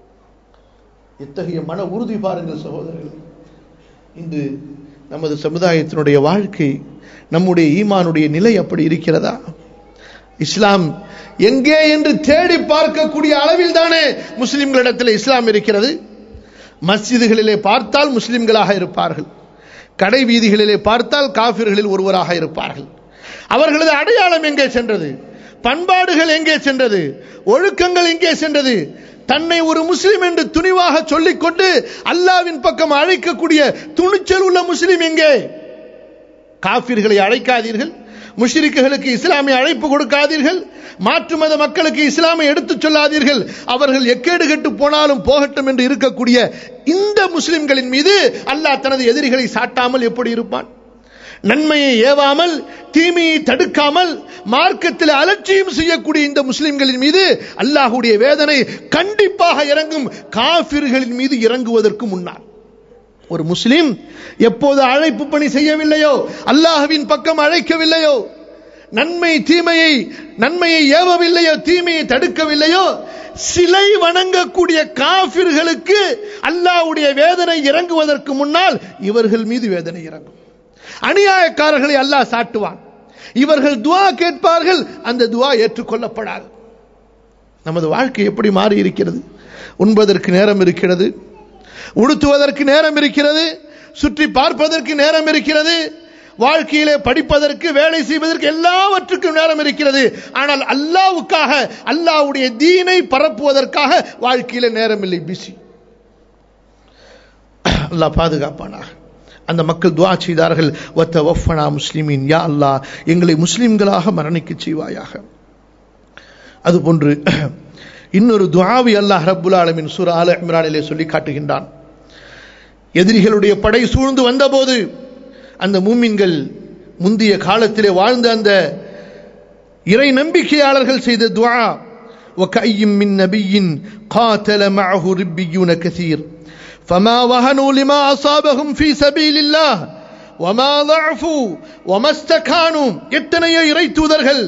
எத்தகைய மன உறுதி பாருங்கள் சகோதரர்கள் இன்று நமது சமுதாயத்தினுடைய வாழ்க்கை நம்முடைய ஈமானுடைய நிலை அப்படி இருக்கிறதா இஸ்லாம் எங்கே என்று தேடி பார்க்கக்கூடிய அளவில் தானே முஸ்லிம்களிடத்தில் இஸ்லாம் இருக்கிறது மஸ்ஜிதுகளிலே பார்த்தால் முஸ்லிம்களாக இருப்பார்கள் கடை வீதிகளிலே பார்த்தால் காபிர்களில் ஒருவராக இருப்பார்கள் அவர்களது அடையாளம் எங்கே சென்றது பண்பாடுகள் எங்கே சென்றது ஒழுக்கங்கள் எங்கே சென்றது தன்னை ஒரு முஸ்லிம் என்று துணிவாக சொல்லிக்கொண்டு அல்லாவின் பக்கம் அழைக்கக்கூடிய துணிச்சல் உள்ள முஸ்லிம் எங்கே காபிர்களை அழைக்காதீர்கள் முஷ்ரிக்குகளுக்கு இஸ்லாமிய அழைப்பு கொடுக்காதீர்கள் மாற்று மத மக்களுக்கு இஸ்லாமை எடுத்துச் சொல்லாதீர்கள் அவர்கள் எக்கேடு கெட்டு போனாலும் போகட்டும் என்று இருக்கக்கூடிய இந்த முஸ்லிம்களின் மீது அல்லாஹ் தனது எதிரிகளை சாட்டாமல் எப்படி இருப்பான் நன்மையை ஏவாமல் தீமையை தடுக்காமல் மார்க்கத்தில் அலட்சியம் செய்யக்கூடிய இந்த முஸ்லிம்களின் மீது அல்லாஹுடைய வேதனை கண்டிப்பாக இறங்கும் காபிர்களின் மீது இறங்குவதற்கு முன்னால் ஒரு முஸ்லிம் எப்போது அழைப்பு பணி செய்யவில்லையோ அல்லாஹுவின் பக்கம் அழைக்கவில்லையோ நன்மை தீமையை நன்மையை ஏவவில்லையோ தீமையை தடுக்கவில்லையோ சிலை வணங்கக்கூடிய காபிர்களுக்கு அல்லாஹ்வுடைய வேதனை இறங்குவதற்கு முன்னால் இவர்கள் மீது வேதனை இறங்கும் அநியாயக்காரர்களை அல்லாஹ் சாட்டுவான் இவர்கள் துவா கேட்பார்கள் அந்த துவா ஏற்றுக்கொள்ளப்படாது நமது வாழ்க்கை எப்படி மாறி இருக்கிறது உண்பதற்கு நேரம் இருக்கிறது உடுத்துவதற்கு நேரம் இருக்கிறது சுற்றி பார்ப்பதற்கு நேரம் இருக்கிறது வாழ்க்கையிலே படிப்பதற்கு வேலை செய்வதற்கு எல்லாவற்றுக்கும் நேரம் இருக்கிறது ஆனால் அல்லாவுக்காக அல்லாவுடைய தீனை பரப்புவதற்காக வாழ்க்கையில நேரம் இல்லை பிஸி அல்லாஹ் பாதுகாப்பானாக அந்த மக்கள் துவா செய்தார்கள் ஒத்த வஃபனா முஸ்லிமின் யா அல்லாஹ் எங்களை முஸ்லிம்களாக மரணிக்க செய்வாயாக அதுபோன்று இன்னொரு துவாவி அல்லாஹ் ரப்புல் ஆலமின் சூரா ஆல இம்ரானிலே சொல்லி காட்டுகின்றான் எதிரிகளுடைய படை சூழ்ந்து வந்தபோது அந்த மூமின்கள் முந்தைய காலத்திலே வாழ்ந்த அந்த இறை நம்பிக்கையாளர்கள் செய்த துவா وكأي من نبي قاتل معه ربيون كثير فما وهنوا لما أصابهم في سبيل الله وما ضعفوا وما استكانوا எத்தனையோ இறை தூதர்கள்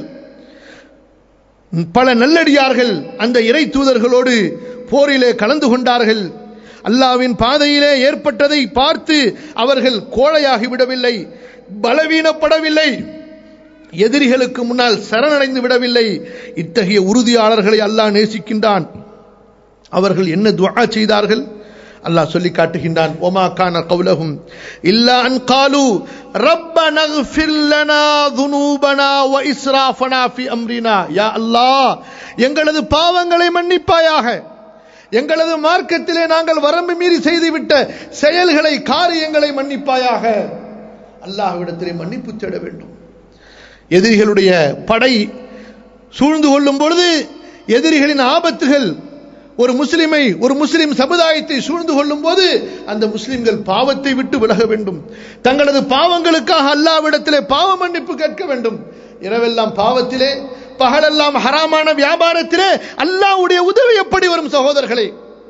பல நல்லடியார்கள் அந்த இறை தூதர்களோடு போரிலே கலந்து கொண்டார்கள் அல்லாவின் பாதையிலே ஏற்பட்டதை பார்த்து அவர்கள் கோழையாகி விடவில்லை பலவீனப்படவில்லை எதிரிகளுக்கு முன்னால் சரணடைந்து விடவில்லை இத்தகைய உறுதியாளர்களை அல்லாஹ் நேசிக்கின்றான் அவர்கள் என்ன துவா செய்தார்கள் அல்லாஹ் சொல்லி காட்டுகின்றான் ஒமா கான கவுலகும் இல்லா அன் காலு ரப்பன اغفر لنا ذنوبنا واسرافنا في امرنا யா அல்லாஹ் எங்களது பாவங்களை மன்னிப்பாயாக எங்களது மார்க்கத்திலே நாங்கள் வரம்பு மீறி செய்துவிட்ட செயல்களை காரியங்களை மன்னிப்பாயாக அல்லாஹ்விடத்திலே மன்னிப்பு தேட வேண்டும் எதிரிகளுடைய படை சூழ்ந்து கொள்ளும் பொழுது எதிரிகளின் ஆபத்துகள் ஒரு முஸ்லிமை ஒரு முஸ்லிம் சமுதாயத்தை சூழ்ந்து கொள்ளும் போது அந்த முஸ்லிம்கள் பாவத்தை விட்டு விலக வேண்டும் தங்களது பாவங்களுக்காக அல்லாவிடத்திலே பாவ மன்னிப்பு கேட்க வேண்டும் இரவெல்லாம் பாவத்திலே பகலெல்லாம் ஹராமான வியாபாரத்திலே அல்லாவுடைய உதவி எப்படி வரும் சகோதரர்களே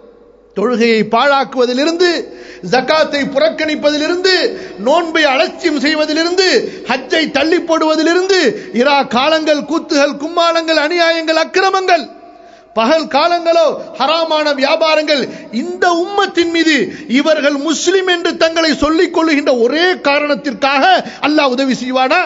தொழுகையை பாழாக்குவதிலிருந்து ஜக்காத்தை புறக்கணிப்பதிலிருந்து நோன்பை அலட்சியம் செய்வதிலிருந்து ஹஜ்ஜை தள்ளி போடுவதிலிருந்து இரா காலங்கள் கூத்துகள் கும்மாளங்கள் அநியாயங்கள் அக்கிரமங்கள் பகல் காலங்களோ ஹராமான வியாபாரங்கள் இந்த உம்மத்தின் மீது இவர்கள் முஸ்லிம் என்று தங்களை சொல்லிக் கொள்ளுகின்ற ஒரே காரணத்திற்காக அல்லாஹ் உதவி செய்வானா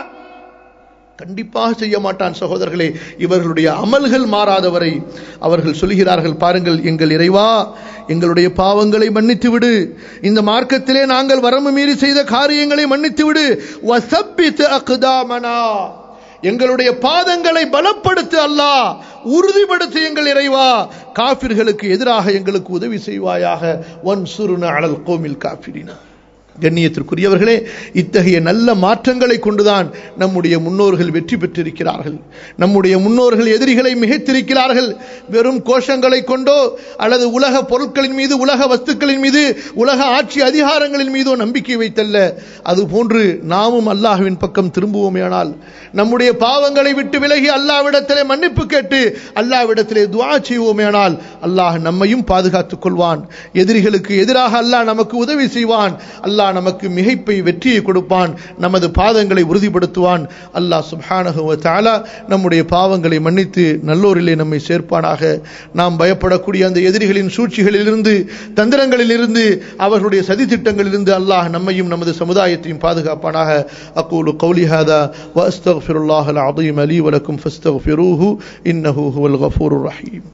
கண்டிப்பாக செய்ய மாட்டான் சகோதரர்களே இவர்களுடைய அமல்கள் மாறாதவரை அவர்கள் சொல்கிறார்கள் பாருங்கள் எங்கள் இறைவா எங்களுடைய பாவங்களை மன்னித்து விடு இந்த மார்க்கத்திலே நாங்கள் வரம்பு மீறி செய்த காரியங்களை மன்னித்து விடு வசப்பித்து அக்குதாமனா எங்களுடைய பாதங்களை பலப்படுத்து அல்லாஹ் உறுதிப்படுத்து எங்கள் இறைவா காபிர்களுக்கு எதிராக எங்களுக்கு உதவி செய்வாயாக ஒன் சுருன அழல் கோமில் காபிரினா கண்ணியத்திற்குரியவர்களே இத்தகைய நல்ல மாற்றங்களை கொண்டுதான் நம்முடைய முன்னோர்கள் வெற்றி பெற்றிருக்கிறார்கள் நம்முடைய முன்னோர்கள் எதிரிகளை மிகைத்திருக்கிறார்கள் வெறும் கோஷங்களை கொண்டோ அல்லது உலக பொருட்களின் மீது உலக வஸ்துக்களின் மீது உலக ஆட்சி அதிகாரங்களின் மீதோ நம்பிக்கை வைத்தல்ல அதுபோன்று நாமும் அல்லாஹுவின் பக்கம் திரும்புவோமேயானால் நம்முடைய பாவங்களை விட்டு விலகி அல்லாவிடத்திலே மன்னிப்பு கேட்டு அல்லாவிடத்திலே துவா செய்வோமேயானால் அல்லாஹ் நம்மையும் பாதுகாத்துக் கொள்வான் எதிரிகளுக்கு எதிராக அல்லாஹ் நமக்கு உதவி செய்வான் அல்லாஹ் அல்லாஹ் நமக்கு மிகைப்பை வெற்றியை கொடுப்பான் நமது பாதங்களை உறுதிப்படுத்துவான் அல்லாஹ் சுப்ஹானஹு தாலா நம்முடைய பாவங்களை மன்னித்து நல்லோரிலே நம்மை சேர்ப்பானாக நாம் பயப்படக்கூடிய அந்த எதிரிகளின் சூழ்ச்சிகளிலிருந்து தந்திரங்களிலிருந்து அவர்களுடைய சதித்திட்டங்களிலிருந்து அல்லாஹ் நம்மையும் நமது சமுதாயத்தையும் பாதுகாப்பானாக அக்கூலு கௌலி ஹாதா வஸ்தக்ஃபிருல்லாஹ் அல் அதீம் அலி வலக்கும் ஃபஸ்தக்ஃபிரூஹு இன்னஹு ஹுவல் கஃபூருர் ரஹீம்